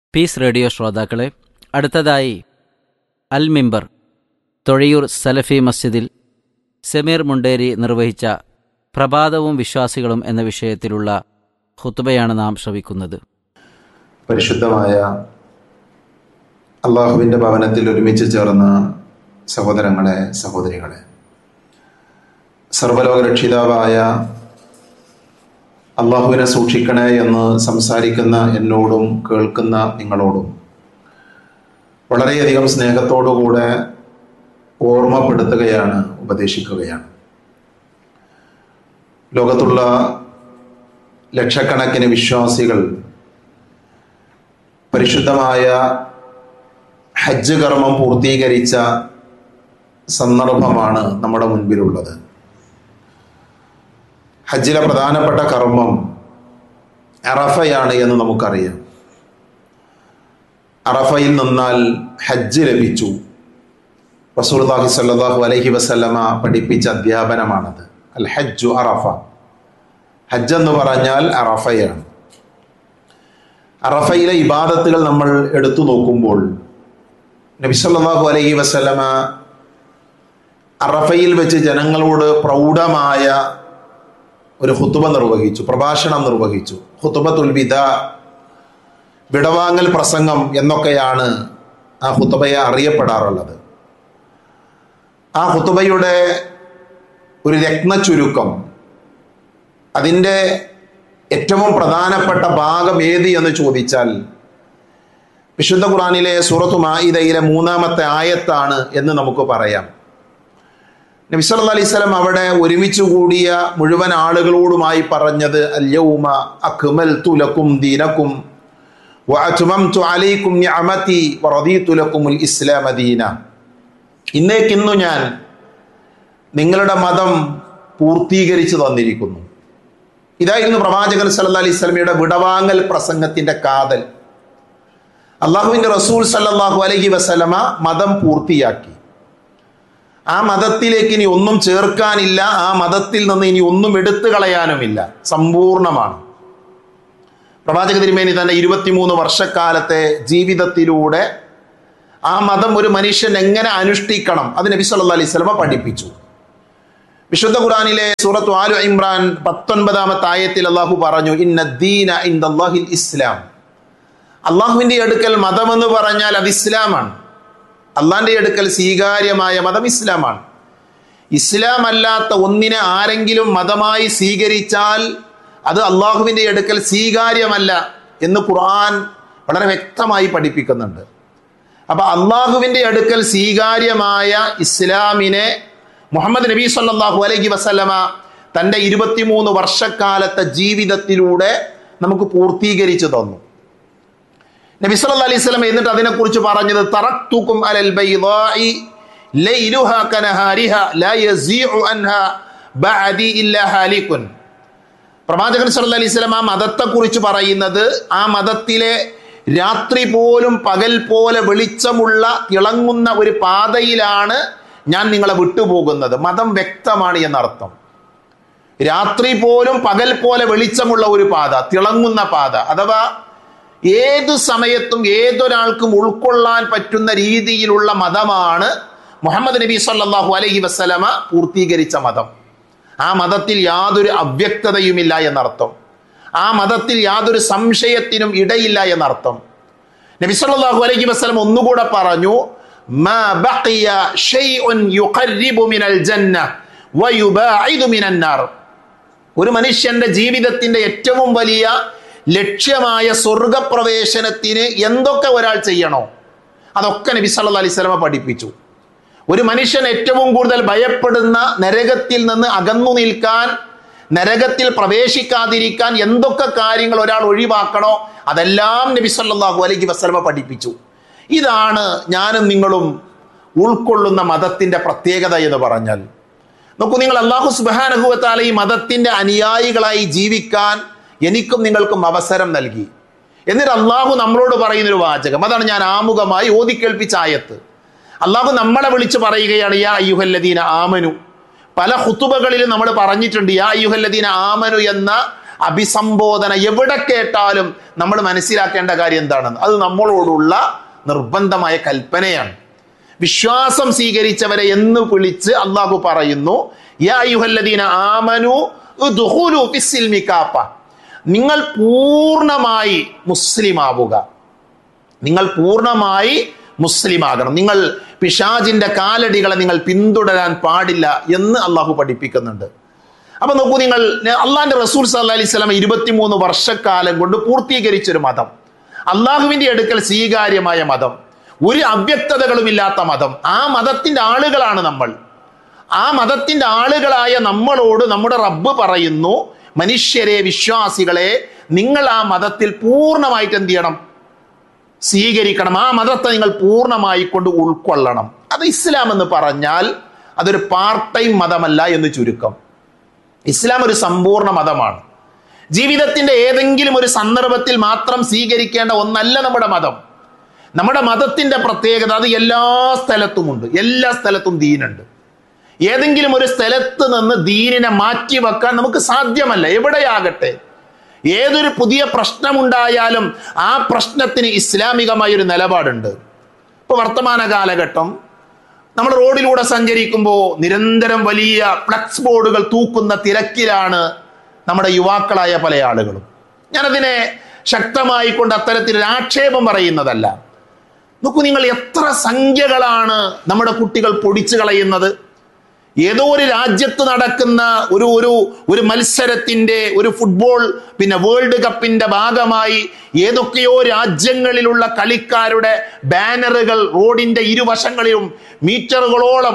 Piece radio ശ്രോതാക്കളെ അടുത്തതായി അൽ മിമ്പർ തൊഴിയൂർ സലഫി മസ്ജിദിൽ സമീർ മുണ്ടേരി നിർവഹിച്ച പ്രഭാതവും വിശ്വാസികളും എന്ന വിഷയത്തിലുള്ള ഖുത്തുബയാണ് നാം ശ്രവിക്കുന്നത് പരിശുദ്ധമായ അള്ളാഹുവിൻ്റെ ഭവനത്തിൽ ഒരുമിച്ച് ചേർന്ന സഹോദരങ്ങളെ സഹോദരികളെ സർവലോക രക്ഷിതാവായ അള്ളാഹുവിനെ സൂക്ഷിക്കണേ എന്ന് സംസാരിക്കുന്ന എന്നോടും കേൾക്കുന്ന നിങ്ങളോടും വളരെയധികം സ്നേഹത്തോടുകൂടെ ഓർമ്മപ്പെടുത്തുകയാണ് ഉപദേശിക്കുകയാണ് ലോകത്തുള്ള ലക്ഷക്കണക്കിന് വിശ്വാസികൾ പരിശുദ്ധമായ ഹജ്ജ് കർമ്മം പൂർത്തീകരിച്ച സന്ദർഭമാണ് നമ്മുടെ മുൻപിലുള്ളത് ഹജ്ജിലെ പ്രധാനപ്പെട്ട കർമ്മം അറഫയാണ് എന്ന് നമുക്കറിയാം അറഫയിൽ നിന്നാൽ ഹജ്ജ് ലഭിച്ചു റസൂൽഹി സല്ലാഹു അലഹി വസല്ലമ പഠിപ്പിച്ച അധ്യാപനമാണത് അൽ ഹജ്ജു അറഫ ഹജ്ജ് എന്ന് പറഞ്ഞാൽ അറഫയാണ് അറഫയിലെ ഇബാദത്തുകൾ നമ്മൾ എടുത്തു നോക്കുമ്പോൾ നബിസല്ലാഹു അലൈഹി വസല്ലമ അറഫയിൽ വെച്ച് ജനങ്ങളോട് പ്രൗഢമായ ഒരു ഹുത്തുബ നിർവഹിച്ചു പ്രഭാഷണം നിർവഹിച്ചു ഹുത്തുബത്തുൽ വിദ വിടവാങ്ങൽ പ്രസംഗം എന്നൊക്കെയാണ് ആ ഹുത്തുബയെ അറിയപ്പെടാറുള്ളത് ആ ഹുത്തുബയുടെ ഒരു രത്ന ചുരുക്കം അതിൻ്റെ ഏറ്റവും പ്രധാനപ്പെട്ട ഭാഗം ഏത് എന്ന് ചോദിച്ചാൽ വിശുദ്ധ ഖുറാനിലെ സൂറത്തു മായിദയിലെ മൂന്നാമത്തെ ആയത്താണ് എന്ന് നമുക്ക് പറയാം നബി സല്ലല്ലാഹു അലൈഹി വസല്ലം അവിടെ ഒരുമിച്ച് കൂടിയ മുഴുവൻ ആളുകളോടുമായി പറഞ്ഞത് അല്യൗമ അക്മൽതു ലക്കും ദീനക്കും വഅത്മംതു അലൈക്കും നിഅമതി വറദീതു ലക്കുമുൽ ഇസ്ലാമ ദീന ഇന്നേക്കിന്നു ഞാൻ നിങ്ങളുടെ മതം പൂർത്തീകരിച്ചു തന്നിരിക്കുന്നു ഇതായിരുന്നു പ്രവാചകൻ സല്ലല്ലാഹു അലൈഹി സ്വലമിയുടെ വിടവാങ്ങൽ പ്രസംഗത്തിന്റെ കാതൽ അള്ളാഹുവിന്റെ റസൂൽ സല്ലല്ലാഹു അലൈഹി വസല്ലമ മതം പൂർത്തിയാക്കി ആ മതത്തിലേക്ക് ഇനി ഒന്നും ചേർക്കാനില്ല ആ മതത്തിൽ നിന്ന് ഇനി ഒന്നും എടുത്തു കളയാനുമില്ല സമ്പൂർണമാണ് പ്രവാചക തിരുമേനി തന്റെ ഇരുപത്തിമൂന്ന് വർഷക്കാലത്തെ ജീവിതത്തിലൂടെ ആ മതം ഒരു മനുഷ്യൻ എങ്ങനെ അനുഷ്ഠിക്കണം അത് നബി സല്ലല്ലാഹു അലൈഹി വസല്ലമ പഠിപ്പിച്ചു വിശുദ്ധ ഖുറാനിലെ സൂറത്ത് ആലു ഇമ്രാൻ പത്തൊൻപതാമത്തെ ആയത്തിൽ അള്ളാഹു പറഞ്ഞു ഇന്ന ദീന ഇൻദാഹിൽ ഇസ്ലാം അള്ളാഹുവിന്റെ അടുക്കൽ മതമെന്ന് പറഞ്ഞാൽ അത് ഇസ്ലാമാണ് അള്ളാന്റെ അടുക്കൽ സ്വീകാര്യമായ മതം ഇസ്ലാമാണ് ഇസ്ലാം അല്ലാത്ത ഒന്നിനെ ആരെങ്കിലും മതമായി സ്വീകരിച്ചാൽ അത് അള്ളാഹുവിന്റെ അടുക്കൽ സ്വീകാര്യമല്ല എന്ന് ഖുർആൻ വളരെ വ്യക്തമായി പഠിപ്പിക്കുന്നുണ്ട് അപ്പൊ അള്ളാഹുവിന്റെ അടുക്കൽ സ്വീകാര്യമായ ഇസ്ലാമിനെ മുഹമ്മദ് നബി സല്ലാഹു അലൈഹി വസല്ലമ തൻ്റെ ഇരുപത്തിമൂന്ന് വർഷക്കാലത്തെ ജീവിതത്തിലൂടെ നമുക്ക് പൂർത്തീകരിച്ചു തന്നു നബി സല്ലല്ലാഹു അലൈഹി വസല്ലം എന്നിട്ട് അതിനെക്കുറിച്ച് പറഞ്ഞത് തറക്തുക്കും അലൽ ബൈദാഇ ലൈലുഹ കനഹാരിഹ ലാ യസീഉ അൻഹാ ബഅദി ഇല്ലാ ഹാലികുൻ പ്രവാചകൻ സല്ലല്ലാഹു അലൈഹി വസല്ലം ആ മതത്തെക്കുറിച്ച് പറയുന്നത് ആ മതത്തിലെ രാത്രി പോലും പകൽ പോലെ വെളിച്ചമുള്ള തിളങ്ങുന്ന ഒരു പാതയിലാണ് ഞാൻ നിങ്ങളെ വിട്ടുപോകുന്നത് മതം വ്യക്തമാണ് എന്നർത്ഥം രാത്രി പോലും പകൽ പോലെ വെളിച്ചമുള്ള ഒരു പാത തിളങ്ങുന്ന പാത അഥവാ ഏതു സമയത്തും ഏതൊരാൾക്കും ഉൾക്കൊള്ളാൻ പറ്റുന്ന രീതിയിലുള്ള മതമാണ് മുഹമ്മദ് നബി സല്ലാഹു അലൈഹി വസ്സലമ പൂർത്തീകരിച്ച മതം ആ മതത്തിൽ യാതൊരു അവ്യക്തതയുമില്ല എന്നർത്ഥം ആ മതത്തിൽ യാതൊരു സംശയത്തിനും ഇടയില്ല എന്നർത്ഥം നബി സല്ലല്ലാഹു അലൈഹി വസല്ലം ഒന്നുകൂടെ പറഞ്ഞു ما بقي شيء يقرب من الجنة ويباعد من النار ഒരു മനുഷ്യന്റെ ജീവിതത്തിന്റെ ഏറ്റവും വലിയ ലക്ഷ്യമായ സ്വർഗപ്രവേശനത്തിന് എന്തൊക്കെ ഒരാൾ ചെയ്യണോ അതൊക്കെ നബി സല്ലല്ലാഹു അലൈഹി വസല്ലമ പഠിപ്പിച്ചു ഒരു മനുഷ്യൻ ഏറ്റവും കൂടുതൽ ഭയപ്പെടുന്ന നരകത്തിൽ നിന്ന് അകന്നു നിൽക്കാൻ നരകത്തിൽ പ്രവേശിക്കാതിരിക്കാൻ എന്തൊക്കെ കാര്യങ്ങൾ ഒരാൾ ഒഴിവാക്കണോ അതെല്ലാം നബി സല്ലല്ലാഹു അലൈഹി വസല്ലമ പഠിപ്പിച്ചു ഇതാണ് ഞാനും നിങ്ങളും ഉൾക്കൊള്ളുന്ന മതത്തിന്റെ പ്രത്യേകത എന്ന് പറഞ്ഞാൽ നോക്കൂ നിങ്ങൾ അള്ളാഹു സുബാനഹുവത്താല ഈ മതത്തിന്റെ അനുയായികളായി ജീവിക്കാൻ എനിക്കും നിങ്ങൾക്കും അവസരം നൽകി എന്നിട്ട് അള്ളാഹു നമ്മളോട് പറയുന്നൊരു വാചകം അതാണ് ഞാൻ ആമുഖമായി ഓതിക്കേൽപ്പിച്ച ആയത്ത് അള്ളാഹു നമ്മളെ വിളിച്ച് പറയുകയാണ് യാ അയ്യുഹല്ലദീന ആമനു പല ഹുത്തുബകളിലും നമ്മൾ പറഞ്ഞിട്ടുണ്ട് യാ അയ്യുഹല്ലദീന ആമനു എന്ന അഭിസംബോധന എവിടെ കേട്ടാലും നമ്മൾ മനസ്സിലാക്കേണ്ട കാര്യം എന്താണെന്ന് അത് നമ്മളോടുള്ള നിർബന്ധമായ കൽപ്പനയാണ് വിശ്വാസം സ്വീകരിച്ചവരെ എന്ന് വിളിച്ച് അള്ളാഹു പറയുന്നു യാ അയ്യുഹല്ലദീന ആമനു ഉദ്ഖുലു ഫിസ്സിൽമി കാഫ. നിങ്ങൾ പൂർണ്ണമായി മുസ്ലിം ആവുക നിങ്ങൾ പൂർണ്ണമായി മുസ്ലിം ആകണം നിങ്ങൾ പിശാജിന്റെ കാലടികളെ നിങ്ങൾ പിന്തുടരാൻ പാടില്ല എന്ന് അള്ളാഹു പഠിപ്പിക്കുന്നുണ്ട് അപ്പൊ നോക്കൂ നിങ്ങൾ അള്ളാഹിന്റെ റസൂൽ സല്ലാ അലൈഹി സ്വലാം ഇരുപത്തിമൂന്ന് വർഷക്കാലം കൊണ്ട് പൂർത്തീകരിച്ചൊരു മതം അള്ളാഹുവിന്റെ അടുക്കൽ സ്വീകാര്യമായ മതം ഒരു അവ്യക്തതകളുമില്ലാത്ത മതം ആ മതത്തിന്റെ ആളുകളാണ് നമ്മൾ ആ മതത്തിന്റെ ആളുകളായ നമ്മളോട് നമ്മുടെ റബ്ബ് പറയുന്നു മനുഷ്യരെ വിശ്വാസികളെ നിങ്ങൾ ആ മതത്തിൽ പൂർണ്ണമായിട്ട് എന്ത് ചെയ്യണം സ്വീകരിക്കണം ആ മതത്തെ നിങ്ങൾ പൂർണ്ണമായി കൊണ്ട് ഉൾക്കൊള്ളണം അത് ഇസ്ലാം എന്ന് പറഞ്ഞാൽ അതൊരു പാർട്ട് ടൈം മതമല്ല എന്ന് ചുരുക്കം ഇസ്ലാം ഒരു സമ്പൂർണ്ണ മതമാണ് ജീവിതത്തിന്റെ ഏതെങ്കിലും ഒരു സന്ദർഭത്തിൽ മാത്രം സ്വീകരിക്കേണ്ട ഒന്നല്ല നമ്മുടെ മതം നമ്മുടെ മതത്തിന്റെ പ്രത്യേകത അത് എല്ലാ സ്ഥലത്തുമുണ്ട് എല്ലാ സ്ഥലത്തും ദീനുണ്ട് ഏതെങ്കിലും ഒരു സ്ഥലത്ത് നിന്ന് ദീനിനെ മാറ്റി വെക്കാൻ നമുക്ക് സാധ്യമല്ല എവിടെയാകട്ടെ ഏതൊരു പുതിയ പ്രശ്നമുണ്ടായാലും ആ പ്രശ്നത്തിന് ഇസ്ലാമികമായ ഒരു നിലപാടുണ്ട് ഇപ്പൊ വർത്തമാന കാലഘട്ടം നമ്മൾ റോഡിലൂടെ സഞ്ചരിക്കുമ്പോൾ നിരന്തരം വലിയ ഫ്ലക്സ് ബോർഡുകൾ തൂക്കുന്ന തിരക്കിലാണ് നമ്മുടെ യുവാക്കളായ പല ആളുകളും ഞാനതിനെ ശക്തമായി കൊണ്ട് അത്തരത്തിൽ ഒരു ആക്ഷേപം പറയുന്നതല്ല നോക്കൂ നിങ്ങൾ എത്ര സംഖ്യകളാണ് നമ്മുടെ കുട്ടികൾ പൊടിച്ചു കളയുന്നത് ഏതോ ഒരു രാജ്യത്ത് നടക്കുന്ന ഒരു ഒരു ഒരു മത്സരത്തിന്റെ ഒരു ഫുട്ബോൾ പിന്നെ വേൾഡ് കപ്പിന്റെ ഭാഗമായി ഏതൊക്കെയോ രാജ്യങ്ങളിലുള്ള കളിക്കാരുടെ ബാനറുകൾ റോഡിന്റെ ഇരുവശങ്ങളിലും മീറ്ററുകളോളം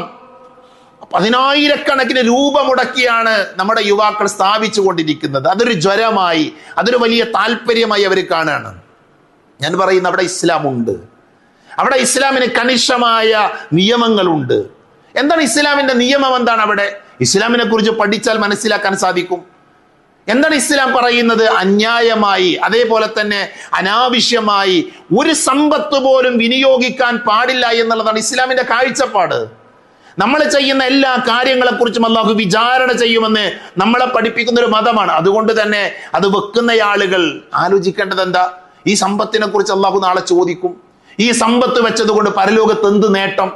പതിനായിരക്കണക്കിന് രൂപ മുടക്കിയാണ് നമ്മുടെ യുവാക്കൾ സ്ഥാപിച്ചു കൊണ്ടിരിക്കുന്നത് അതൊരു ജ്വരമായി അതൊരു വലിയ താല്പര്യമായി അവർ കാണുകയാണ് ഞാൻ പറയുന്ന അവിടെ ഇസ്ലാമുണ്ട് അവിടെ ഇസ്ലാമിന് കണിശമായ നിയമങ്ങളുണ്ട് എന്താണ് ഇസ്ലാമിന്റെ നിയമം എന്താണ് അവിടെ ഇസ്ലാമിനെ കുറിച്ച് പഠിച്ചാൽ മനസ്സിലാക്കാൻ സാധിക്കും എന്താണ് ഇസ്ലാം പറയുന്നത് അന്യായമായി അതേപോലെ തന്നെ അനാവശ്യമായി ഒരു സമ്പത്ത് പോലും വിനിയോഗിക്കാൻ പാടില്ല എന്നുള്ളതാണ് ഇസ്ലാമിന്റെ കാഴ്ചപ്പാട് നമ്മൾ ചെയ്യുന്ന എല്ലാ കാര്യങ്ങളെക്കുറിച്ചും അള്ളാഹു വിചാരണ ചെയ്യുമെന്ന് നമ്മളെ പഠിപ്പിക്കുന്ന ഒരു മതമാണ് അതുകൊണ്ട് തന്നെ അത് വെക്കുന്ന ആളുകൾ ആലോചിക്കേണ്ടത് എന്താ ഈ സമ്പത്തിനെ കുറിച്ച് അള്ളാഹു നാളെ ചോദിക്കും ഈ സമ്പത്ത് വെച്ചത് കൊണ്ട് പരലോകത്ത് എന്ത് നേട്ടം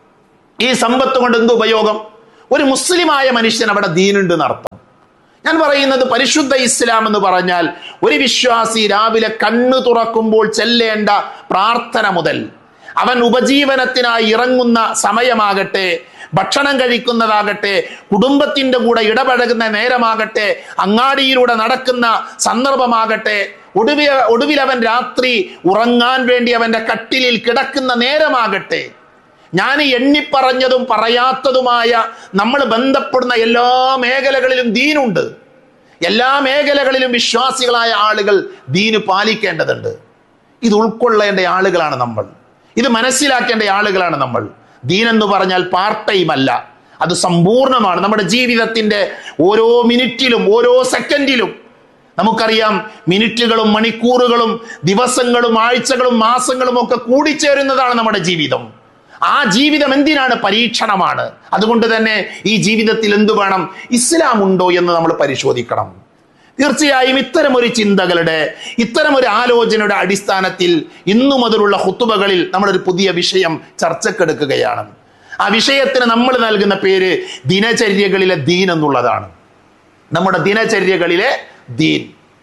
ഈ സമ്പത്ത് കൊണ്ട് എന്ത് ഉപയോഗം ഒരു മുസ്ലിമായ മനുഷ്യൻ അവിടെ ദീനുണ്ട് എന്നർത്ഥം ഞാൻ പറയുന്നത് പരിശുദ്ധ ഇസ്ലാം എന്ന് പറഞ്ഞാൽ ഒരു വിശ്വാസി രാവിലെ കണ്ണു തുറക്കുമ്പോൾ ചെല്ലേണ്ട പ്രാർത്ഥന മുതൽ അവൻ ഉപജീവനത്തിനായി ഇറങ്ങുന്ന സമയമാകട്ടെ ഭക്ഷണം കഴിക്കുന്നതാകട്ടെ കുടുംബത്തിന്റെ കൂടെ ഇടപഴകുന്ന നേരമാകട്ടെ അങ്ങാടിയിലൂടെ നടക്കുന്ന സന്ദർഭമാകട്ടെ ഒടുവിൽ ഒടുവിൽ അവൻ രാത്രി ഉറങ്ങാൻ വേണ്ടി അവന്റെ കട്ടിലിൽ കിടക്കുന്ന നേരമാകട്ടെ ഞാൻ എണ്ണിപ്പറഞ്ഞതും പറയാത്തതുമായ നമ്മൾ ബന്ധപ്പെടുന്ന എല്ലാ മേഖലകളിലും ദീനുണ്ട് എല്ലാ മേഖലകളിലും വിശ്വാസികളായ ആളുകൾ ദീന് പാലിക്കേണ്ടതുണ്ട് ഇത് ഉൾക്കൊള്ളേണ്ട ആളുകളാണ് നമ്മൾ ഇത് മനസ്സിലാക്കേണ്ട ആളുകളാണ് നമ്മൾ ദീൻ എന്ന് പറഞ്ഞാൽ പാർട്ട് ടൈം അല്ല അത് സമ്പൂർണ്ണമാണ് നമ്മുടെ ജീവിതത്തിന്റെ ഓരോ മിനിറ്റിലും ഓരോ സെക്കൻഡിലും നമുക്കറിയാം മിനിറ്റുകളും മണിക്കൂറുകളും ദിവസങ്ങളും ആഴ്ചകളും മാസങ്ങളും ഒക്കെ കൂടിച്ചേരുന്നതാണ് നമ്മുടെ ജീവിതം ആ ജീവിതം എന്തിനാണ് പരീക്ഷണമാണ് അതുകൊണ്ട് തന്നെ ഈ ജീവിതത്തിൽ എന്തു വേണം ഇസ്ലാം ഉണ്ടോ എന്ന് നമ്മൾ പരിശോധിക്കണം തീർച്ചയായും ഇത്തരമൊരു ചിന്തകളുടെ ഇത്തരമൊരു ആലോചനയുടെ അടിസ്ഥാനത്തിൽ ഇന്നു മുതലുള്ള ഹുത്തുബകളിൽ നമ്മളൊരു പുതിയ വിഷയം ചർച്ചക്കെടുക്കുകയാണ് ആ വിഷയത്തിന് നമ്മൾ നൽകുന്ന പേര് ദിനചര്യകളിലെ ദീൻ എന്നുള്ളതാണ് നമ്മുടെ ദിനചര്യകളിലെ ദീൻ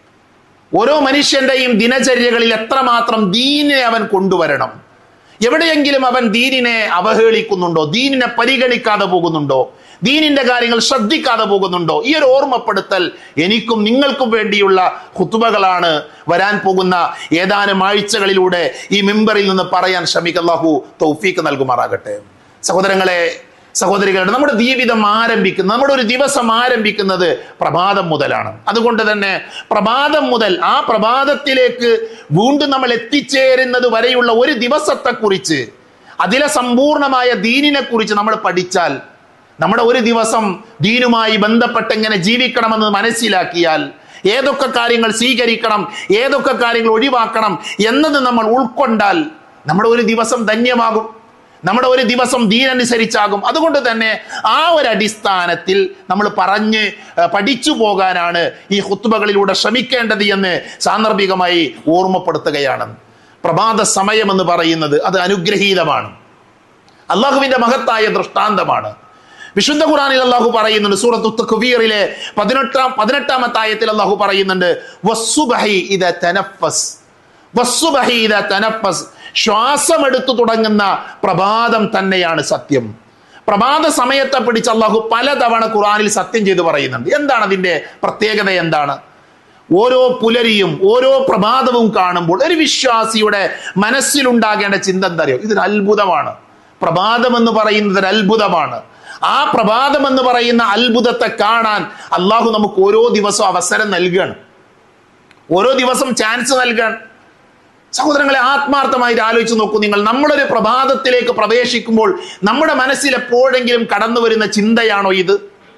ഓരോ മനുഷ്യന്റെയും ദിനചര്യകളിൽ എത്രമാത്രം ദീനിനെ അവൻ കൊണ്ടുവരണം എവിടെയെങ്കിലും അവൻ ദീനിനെ അവഹേളിക്കുന്നുണ്ടോ ദീനിനെ പരിഗണിക്കാതെ പോകുന്നുണ്ടോ ദീനിന്റെ കാര്യങ്ങൾ ശ്രദ്ധിക്കാതെ പോകുന്നുണ്ടോ ഈ ഒരു ഓർമ്മപ്പെടുത്തൽ എനിക്കും നിങ്ങൾക്കും വേണ്ടിയുള്ള ഹുത്തുബകളാണ് വരാൻ പോകുന്ന ഏതാനും ആഴ്ചകളിലൂടെ ഈ മെമ്പറിൽ നിന്ന് പറയാൻ ശ്രമിക്കല്ലാഹു തൗഫീക്ക് നൽകുമാറാകട്ടെ സഹോദരങ്ങളെ സഹോദരികളുടെ നമ്മുടെ ജീവിതം ആരംഭിക്കുന്നത് നമ്മുടെ ഒരു ദിവസം ആരംഭിക്കുന്നത് പ്രഭാതം മുതലാണ് അതുകൊണ്ട് തന്നെ പ്രഭാതം മുതൽ ആ പ്രഭാതത്തിലേക്ക് വീണ്ടും നമ്മൾ എത്തിച്ചേരുന്നത് വരെയുള്ള ഒരു ദിവസത്തെക്കുറിച്ച് അതിലെ സമ്പൂർണമായ ദീനിനെ കുറിച്ച് നമ്മൾ പഠിച്ചാൽ നമ്മുടെ ഒരു ദിവസം ദീനുമായി ബന്ധപ്പെട്ട് എങ്ങനെ ജീവിക്കണമെന്ന് മനസ്സിലാക്കിയാൽ ഏതൊക്കെ കാര്യങ്ങൾ സ്വീകരിക്കണം ഏതൊക്കെ കാര്യങ്ങൾ ഒഴിവാക്കണം എന്നത് നമ്മൾ ഉൾക്കൊണ്ടാൽ നമ്മുടെ ഒരു ദിവസം ധന്യമാകും നമ്മുടെ ഒരു ദിവസം ദീനനുസരിച്ചാകും അതുകൊണ്ട് തന്നെ ആ ഒരു അടിസ്ഥാനത്തിൽ നമ്മൾ പറഞ്ഞ് ഏഹ്, പഠിച്ചു പോകാനാണ് ഈ ഹുത്തുബകളിലൂടെ ശ്രമിക്കേണ്ടത് എന്ന് സാന്ദർഭികമായി ഓർമ്മപ്പെടുത്തുകയാണ് പ്രഭാത സമയം എന്ന് പറയുന്നത് അത് അനുഗ്രഹീതമാണ് അള്ളാഹുവിന്റെ മഹത്തായ ദൃഷ്ടാന്തമാണ് വിശുദ്ധ ഖുറാനിൽ അള്ളാഹു പറയുന്നുണ്ട് സൂറത്തു തക്വീറിലെ പതിനെട്ടാം പതിനെട്ടാമത്തെ ആയത്തിൽ അള്ളാഹു പറയുന്നുണ്ട് വസ്സുബഹി ഇദ തനഫസ് വസ്സുബഹി ഇദ തനഫസ് ശ്വാസമെടുത്തു തുടങ്ങുന്ന പ്രഭാതം തന്നെയാണ് സത്യം പ്രഭാത സമയത്തെ പിടിച്ച് അള്ളാഹു പലതവണ ഖുറാനിൽ സത്യം ചെയ്ത് പറയുന്നുണ്ട് എന്താണ് അതിന്റെ പ്രത്യേകത എന്താണ് ഓരോ പുലരിയും ഓരോ പ്രഭാതവും കാണുമ്പോൾ ഒരു വിശ്വാസിയുടെ മനസ്സിലുണ്ടാകേണ്ട ചിന്ത എന്താ അറിയോ ഇതൊരു അത്ഭുതമാണ് പ്രഭാതം എന്ന് പറയുന്നത് ഒരു അത്ഭുതമാണ് ആ പ്രഭാതം എന്ന് പറയുന്ന അത്ഭുതത്തെ കാണാൻ അള്ളാഹു നമുക്ക് ഓരോ ദിവസവും അവസരം നൽകുകയാണ് ഓരോ ദിവസം ചാൻസ് നൽകാൻ സഹോദരങ്ങളെ ആത്മാർത്ഥമായിട്ട് ആലോചിച്ച് നോക്കൂ നിങ്ങൾ നമ്മളൊരു പ്രഭാതത്തിലേക്ക് പ്രവേശിക്കുമ്പോൾ നമ്മുടെ മനസ്സിൽ എപ്പോഴെങ്കിലും കടന്നു വരുന്ന ചിന്തയാണോ ഇത്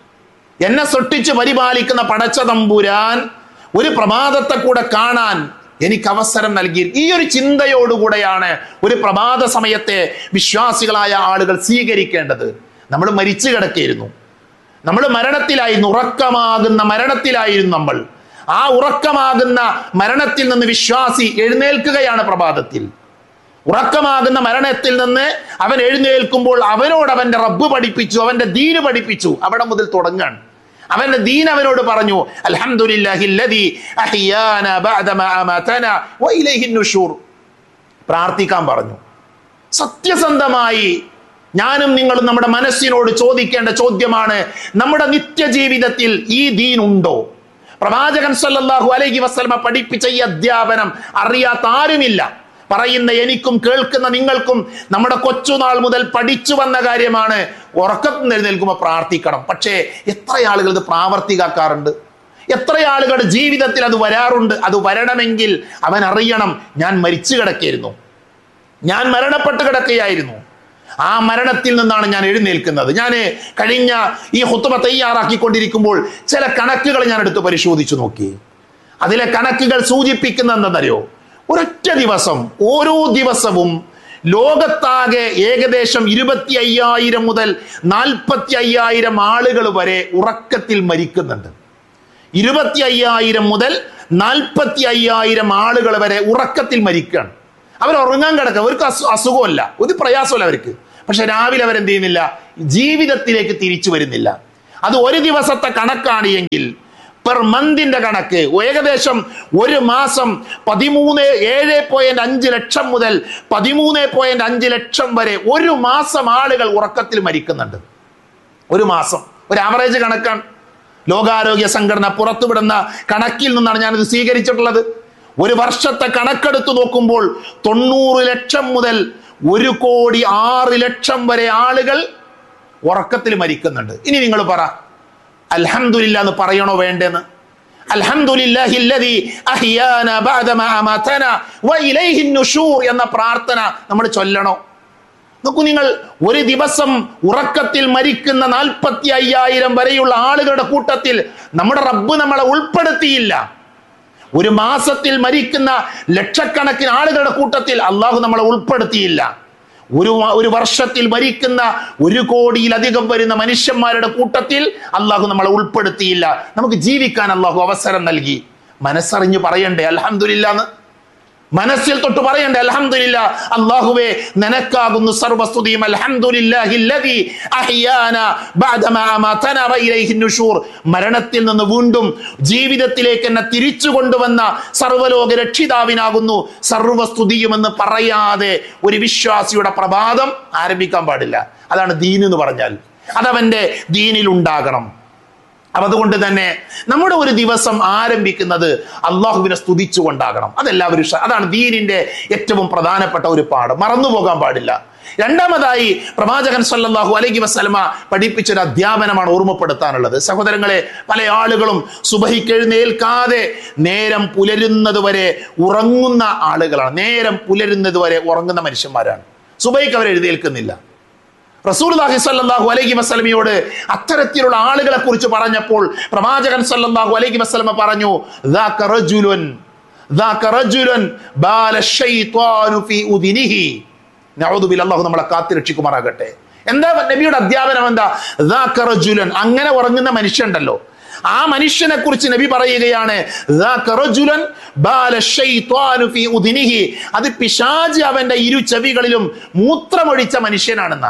എന്നെ സൃഷ്ടിച്ച് പരിപാലിക്കുന്ന പടച്ച തമ്പുരാൻ ഒരു പ്രഭാതത്തെ കൂടെ കാണാൻ എനിക്ക് അവസരം നൽകി ഈ ഒരു ചിന്തയോടുകൂടെയാണ് ഒരു പ്രഭാത സമയത്തെ വിശ്വാസികളായ ആളുകൾ സ്വീകരിക്കേണ്ടത് നമ്മൾ മരിച്ചു കിടക്കായിരുന്നു നമ്മൾ മരണത്തിലായിരുന്നു ഉറക്കമാകുന്ന മരണത്തിലായിരുന്നു നമ്മൾ ആ ഉറക്കമാകുന്ന മരണത്തിൽ നിന്ന് വിശ്വാസി എഴുന്നേൽക്കുകയാണ് പ്രഭാതത്തിൽ ഉറക്കമാകുന്ന മരണത്തിൽ നിന്ന് അവൻ എഴുന്നേൽക്കുമ്പോൾ അവനോട് അവന്റെ റബ്ബ് പഠിപ്പിച്ചു അവന്റെ ദീന് പഠിപ്പിച്ചു അവിടെ മുതൽ തുടങ്ങാണ് അവന്റെ ദീൻ അവനോട് പറഞ്ഞു അൽഹംദുലില്ലാഹില്ലദീ അഹ്യാന ബഅദമാ അമാതന വഇലൈഹിൻ നുശൂർ പ്രാർത്ഥിക്കാൻ പറഞ്ഞു സത്യസന്ധമായി ഞാനും നിങ്ങളും നമ്മുടെ മനസ്സിനോട് ചോദിക്കേണ്ട ചോദ്യമാണ് നമ്മുടെ നിത്യജീവിതത്തിൽ ഈ ദീൻ ഉണ്ടോ പ്രവാചകൻ സല്ലല്ലാഹു അലൈഹി വസല്ലമ പഠിപ്പിച്ച ഈ അധ്യാപനം അറിയാത്ത ആരുമില്ല പറയുന്ന എനിക്കും കേൾക്കുന്ന നിങ്ങൾക്കും നമ്മുടെ കൊച്ചുനാൾ മുതൽ പഠിച്ചു വന്ന കാര്യമാണ് ഉറക്കത്തിൽ നിന്ന് എഴുന്നേൽക്കുമ്പോൾ പ്രാർത്ഥിക്കണം പക്ഷേ എത്ര ആളുകൾ ഇത് പ്രാവർത്തികാക്കാറുണ്ട് എത്ര ആളുകളുടെ ജീവിതത്തിൽ അത് വരാറുണ്ട് അത് വരണമെങ്കിൽ അവൻ അറിയണം ഞാൻ മരിച്ചു കിടക്കായിരുന്നു ഞാൻ മരണപ്പെട്ട് കിടക്കുകയായിരുന്നു ആ മരണത്തിൽ നിന്നാണ് ഞാൻ എഴുന്നേൽക്കുന്നത് ഞാൻ കഴിഞ്ഞ ഈ ഹുത്തുബ തയ്യാറാക്കിക്കൊണ്ടിരിക്കുമ്പോൾ ചില കണക്കുകൾ ഞാൻ എടുത്ത് പരിശോധിച്ചു നോക്കി അതിലെ കണക്കുകൾ സൂചിപ്പിക്കുന്ന എന്താണെന്നറിയോ ഒരൊറ്റ ദിവസം ഓരോ ദിവസവും ലോകത്താകെ ഏകദേശം ഇരുപത്തി അയ്യായിരം മുതൽ നാൽപ്പത്തി അയ്യായിരം ആളുകൾ വരെ ഉറക്കത്തിൽ മരിക്കുന്നുണ്ട് ഇരുപത്തി അയ്യായിരം മുതൽ നാൽപ്പത്തി അയ്യായിരം ആളുകൾ വരെ ഉറക്കത്തിൽ മരിക്കുകയാണ് അവർ ഉറങ്ങാൻ കിടക്കുക അവർക്ക് അസു അസുഖമല്ല ഒരു പ്രയാസമല്ല അവർക്ക് പക്ഷെ രാവിലെ അവരെന്ത് ചെയ്യുന്നില്ല ജീവിതത്തിലേക്ക് തിരിച്ചു വരുന്നില്ല അത് ഒരു ദിവസത്തെ കണക്കാണ് എങ്കിൽ പെർ മന്തിന്റെ കണക്ക് ഏകദേശം ഒരു മാസം പതിമൂന്ന് ഏഴ് പോയിന്റ് അഞ്ച് ലക്ഷം മുതൽ പതിമൂന്ന് പോയിന്റ് അഞ്ച് ലക്ഷം വരെ ഒരു മാസം ആളുകൾ ഉറക്കത്തിൽ മരിക്കുന്നുണ്ട് ഒരു മാസം ഒരു ആവറേജ് കണക്കാണ് ലോകാരോഗ്യ സംഘടന പുറത്തുവിടുന്ന കണക്കിൽ നിന്നാണ് ഞാനിത് സ്വീകരിച്ചിട്ടുള്ളത് ഒരു വർഷത്തെ കണക്കെടുത്ത് നോക്കുമ്പോൾ തൊണ്ണൂറ് ലക്ഷം മുതൽ ഒരു കോടി ആറ് ലക്ഷം വരെ ആളുകൾ ഉറക്കത്തിൽ മരിക്കുന്നുണ്ട് ഇനി നിങ്ങൾ പറ അൽഹംദുലില്ല എന്ന് പറയണോ വേണ്ടെന്ന് അൽഹംദുലില്ലാഹില്ലദീ അഹ്യാന ബഅദമാ അമാതന വഇലൈഹിൻ നുശൂർ എന്ന പ്രാർത്ഥന നമ്മൾ ചൊല്ലണോ നോക്കൂ നിങ്ങൾ ഒരു ദിവസം ഉറക്കത്തിൽ മരിക്കുന്ന നാൽപ്പത്തി അയ്യായിരം വരെയുള്ള ആളുകളുടെ കൂട്ടത്തിൽ നമ്മുടെ റബ്ബ് നമ്മളെ ഉൾപ്പെടുത്തിയില്ല ഒരു മാസത്തിൽ മരിക്കുന്ന ലക്ഷക്കണക്കിന് ആളുകളുടെ കൂട്ടത്തിൽ അള്ളാഹു നമ്മളെ ഉൾപ്പെടുത്തിയില്ല ഒരു വ- ഒരു വർഷത്തിൽ മരിക്കുന്ന ഒരു കോടിയിലധികം വരുന്ന മനുഷ്യന്മാരുടെ കൂട്ടത്തിൽ അള്ളാഹു നമ്മളെ ഉൾപ്പെടുത്തിയില്ല നമുക്ക് ജീവിക്കാൻ അള്ളാഹു അവസരം നൽകി മനസ്സറിഞ്ഞ് പറയണ്ടേ അൽഹംദുലില്ലാന്ന് മനസ്സിൽ തൊട്ട് പറയണ്ടേ അൽഹംദുലില്ല അള്ളാഹുവേ നിനക്കാകുന്നു സർവസ്തുതിയും അൽഹംദുലില്ലാഹില്ലദീ അഹ്യാന ബഅദമാ അമാതന വഇലൈഹിൻ നുശൂർ മരണത്തിൽ നിന്ന് വീണ്ടും ജീവിതത്തിലേക്ക് എന്നെ തിരിച്ചു കൊണ്ടുവന്ന സർവ്വലോക രക്ഷിതാവിനാകുന്നു സർവസ്തുതിയുമെന്ന് പറയാതെ ഒരു വിശ്വാസിയുടെ പ്രഭാതം ആരംഭിക്കാൻ പാടില്ല അതാണ് ദീൻ എന്ന് പറഞ്ഞാൽ അതവന്റെ ദീനിൽ ഉണ്ടാകണം അപ്പൊ അതുകൊണ്ട് തന്നെ നമ്മുടെ ഒരു ദിവസം ആരംഭിക്കുന്നത് അള്ളാഹുവിനെ സ്തുതിച്ചുകൊണ്ടാകണം അതെല്ലാവരും ഷ- അതാണ് ദീനിന്റെ ഏറ്റവും പ്രധാനപ്പെട്ട ഒരു പാഠം മറന്നു പോകാൻ പാടില്ല രണ്ടാമതായി പ്രവാചകൻ സല്ലല്ലാഹു അലൈഹി വസല്ലമ പഠിപ്പിച്ച ഒരു അധ്യാപനമാണ് ഓർമ്മപ്പെടുത്താനുള്ളത് സഹോദരങ്ങളെ പല ആളുകളും സുബഹിക്ക് എഴുന്നേൽക്കാതെ നേരം പുലരുന്നത് വരെ ഉറങ്ങുന്ന ആളുകളാണ് നേരം പുലരുന്നത് വരെ ഉറങ്ങുന്ന മനുഷ്യന്മാരാണ് സുബഹിക്ക് അവർ എഴുന്നേൽക്കുന്നില്ല റസൂലുള്ളാഹി സ്വല്ലല്ലാഹു അലൈഹി വസല്ലമയോട് അത്തരത്തിലുള്ള ആളുകളെ കുറിച്ച് പറഞ്ഞപ്പോൾ പ്രവാചകൻ സല്ലല്ലാഹു അലൈഹി വസല്ലമ പറഞ്ഞു "ദാക റജുലുൻ ദാക റജുലുൻ ബാല ശൈത്വാനു ഫീ ഉദിനിഹി നവതുബിൽ അള്ളാഹു നമ്മളെ കാത്തി രക്ഷിക്കുമാറാകട്ടെ എന്താ നബിയുടെ അധ്യാപനം എന്താ ദാക റജുലൻ അങ്ങനെ ഉറങ്ങുന്ന മനുഷ്യണ്ടല്ലോ ആ മനുഷ്യനെ കുറിച്ച് നബി പറയുകയാണ് ദാക റജുലൻ ബാല ശൈത്വാനു ഫീ ഉദ്നിഹി. അത് പിശാജ് അവന്റെ ഇരു ചെവികളിലും മൂത്രമൊഴിച്ച മനുഷ്യനാണെന്നാ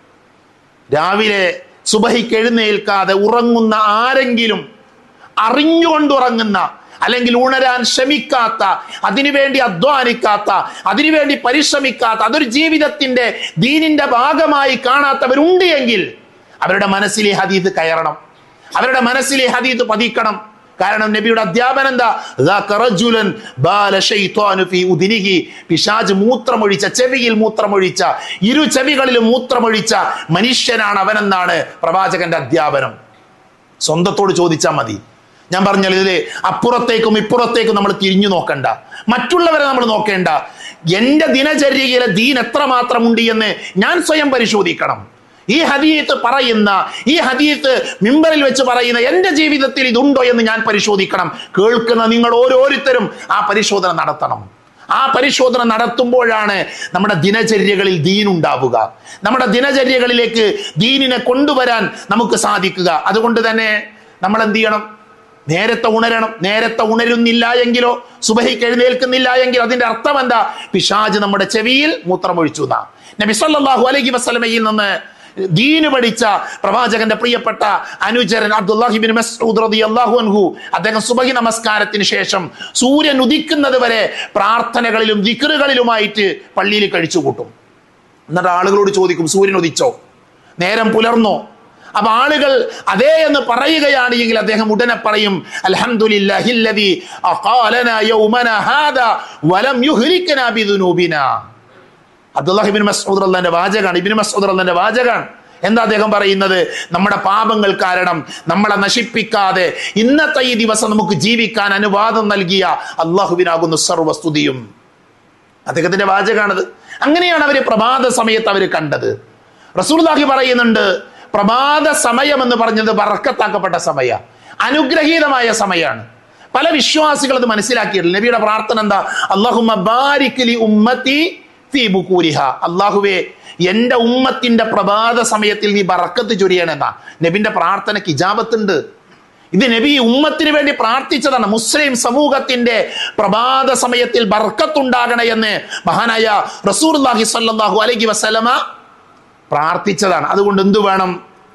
രാവിലെ സുബഹിക്ക് എഴുന്നേൽക്കാതെ ഉറങ്ങുന്ന ആരെങ്കിലും അറിഞ്ഞുകൊണ്ട് ഉറങ്ങുന്ന അല്ലെങ്കിൽ ഉണരാൻ ശ്രമിക്കാത്ത അതിനുവേണ്ടി അധ്വാനിക്കാത്ത അതിനുവേണ്ടി പരിശ്രമിക്കാത്ത അതൊരു ജീവിതത്തിന്റെ ദീനിന്റെ ഭാഗമായി കാണാത്തവരുണ്ട് എങ്കിൽ അവരുടെ മനസ്സിൽ ഈ ഹദീത് കയറണം അവരുടെ മനസ്സിൽ ഈ ഹദീത് പതിക്കണം കാരണം നബിയുടെ അധ്യാപനം എന്താ ذاك رجل بال شيطان في أذنه. പിശാച് മൂത്രമൊഴിച്ച ചെവിയിൽ മൂത്രമൊഴിച്ച ഇരു ചെവികളിലും മൂത്രമൊഴിച്ച മനുഷ്യനാണ് അവനെന്നാണ് പ്രവാചകന്റെ അധ്യാപനം സ്വന്തത്തോട് ചോദിച്ചാൽ മതി ഞാൻ പറഞ്ഞാൽ ഇതില് അപ്പുറത്തേക്കും ഇപ്പുറത്തേക്കും നമ്മൾ തിരിഞ്ഞു നോക്കണ്ട മറ്റുള്ളവരെ നമ്മൾ നോക്കേണ്ട എന്റെ ദിനചര്യയിലെ ദീൻ എത്രമാത്രം ഉണ്ട് എന്ന് ഞാൻ സ്വയം പരിശോധിക്കണം ഈ ഹദീത്ത് പറയുന്ന ഈ ഹദീത്ത് മിമ്പറിൽ വെച്ച് പറയുന്ന എന്റെ ജീവിതത്തിൽ ഇതുണ്ടോ എന്ന് ഞാൻ പരിശോധിക്കണം കേൾക്കുന്ന നിങ്ങൾ ഓരോരുത്തരും ആ പരിശോധന നടത്തണം ആ പരിശോധന നടത്തുമ്പോഴാണ് നമ്മുടെ ദിനചര്യകളിൽ ദീൻ ഉണ്ടാവുക നമ്മുടെ ദിനചര്യകളിലേക്ക് ദീനിനെ കൊണ്ടുവരാൻ നമുക്ക് സാധിക്കുക അതുകൊണ്ട് തന്നെ നമ്മൾ എന്ത് ചെയ്യണം നേരത്തെ ഉണരണം നേരത്തെ ഉണരുന്നില്ല എങ്കിലോ സുബഹിക്ക് എഴുന്നേൽക്കുന്നില്ല എങ്കിൽ അതിന്റെ അർത്ഥം എന്താ പിശാജ് നമ്മുടെ ചെവിയിൽ മൂത്രമൊഴിച്ചു എന്നാ നബി സല്ലല്ലാഹു അലൈഹി വസല്ലമയിൽ നിന്ന് ദീന് പഠിച്ച പ്രവാചകന്റെ പ്രിയപ്പെട്ട അനുചരൻ അബ്ദുല്ലാഹിബിൻ മസ്ഊദ് റളിയല്ലാഹു അൻഹു അദ്ദേഹം സുബഹി നമസ്കാരത്തിന് ശേഷം സൂര്യൻ ഉദിക്കുന്നത് വരെ പ്രാർത്ഥനകളിലും ദിക്റുകളിലുമായിട്ട് പള്ളിയിൽ കഴിച്ചു കൂട്ടും എന്നിട്ട് ആളുകളോട് ചോദിക്കും സൂര്യൻ ഉദിച്ചോ നേരം പുലർന്നോ അപ്പൊ ആളുകൾ അതേ എന്ന് പറയുകയാണ് എങ്കിൽ അദ്ദേഹം ഉടനെ പറയും അൽഹംദുലില്ലാഹില്ലദി അഖാലനാ യൗമനാ ഹാദാ വലം യുഹ്ലികനാ ബിദുനൂബിനാ അബ്ദുല്ലാഹിബിൻ മസ്ഊദ് റളിയല്ലാഹുവിന്റെ വാചകാണ് ഇബ്നു മസ്ഊദ് റളിയല്ലാഹുവിന്റെ വാചകാണ് എന്താ അദ്ദേഹം പറയുന്നത് നമ്മുടെ പാപങ്ങൾ കാരണം നമ്മളെ നശിപ്പിക്കാതെ ഇന്നത്തെ ഈ ദിവസം നമുക്ക് ജീവിക്കാൻ അനുവാദം നൽകിയ അള്ളാഹുവിനാകുന്ന സർവസ്തുതിയും അദ്ദേഹത്തിന്റെ വാചകാണത് അങ്ങനെയാണ് അവര് പ്രഭാത സമയത്ത് അവർ കണ്ടത് റസൂൽദാഹി പറയുന്നുണ്ട് പ്രഭാത സമയം എന്ന് പറഞ്ഞത് ബർക്കത്താക്കപ്പെട്ട സമയ അനുഗ്രഹീതമായ സമയമാണ് പല വിശ്വാസികൾ അത് മനസ്സിലാക്കിയിട്ടില്ല നബിയുടെ പ്രാർത്ഥന എന്താ അള്ളാഹുമ്മ ബാരിക്കലി ഉമ്മത്തി ഫീ ബുക്കൂരിഹ അള്ളാഹുവേ എന്റെ ഉമ്മത്തിന്റെ പ്രഭാത സമയത്തിൽ നീ ബറക്കത്ത് ചൊരിയണെന്നാ നബിന്റെ പ്രാർത്ഥനയ്ക്ക് ഇജാബത്തുണ്ട് ഇത് നബി ഈ ഉമ്മത്തിന് വേണ്ടി പ്രാർത്ഥിച്ചതാണ് മുസ്ലിം സമൂഹത്തിന്റെ പ്രഭാത സമയത്തിൽ ബർക്കത്തുണ്ടാകണേ എന്ന് മഹാനായ റസൂർലാഹി സല്ലാഹു അലൈഹി വസലമ പ്രാർത്ഥിച്ചതാണ് അതുകൊണ്ട് എന്തു വേണം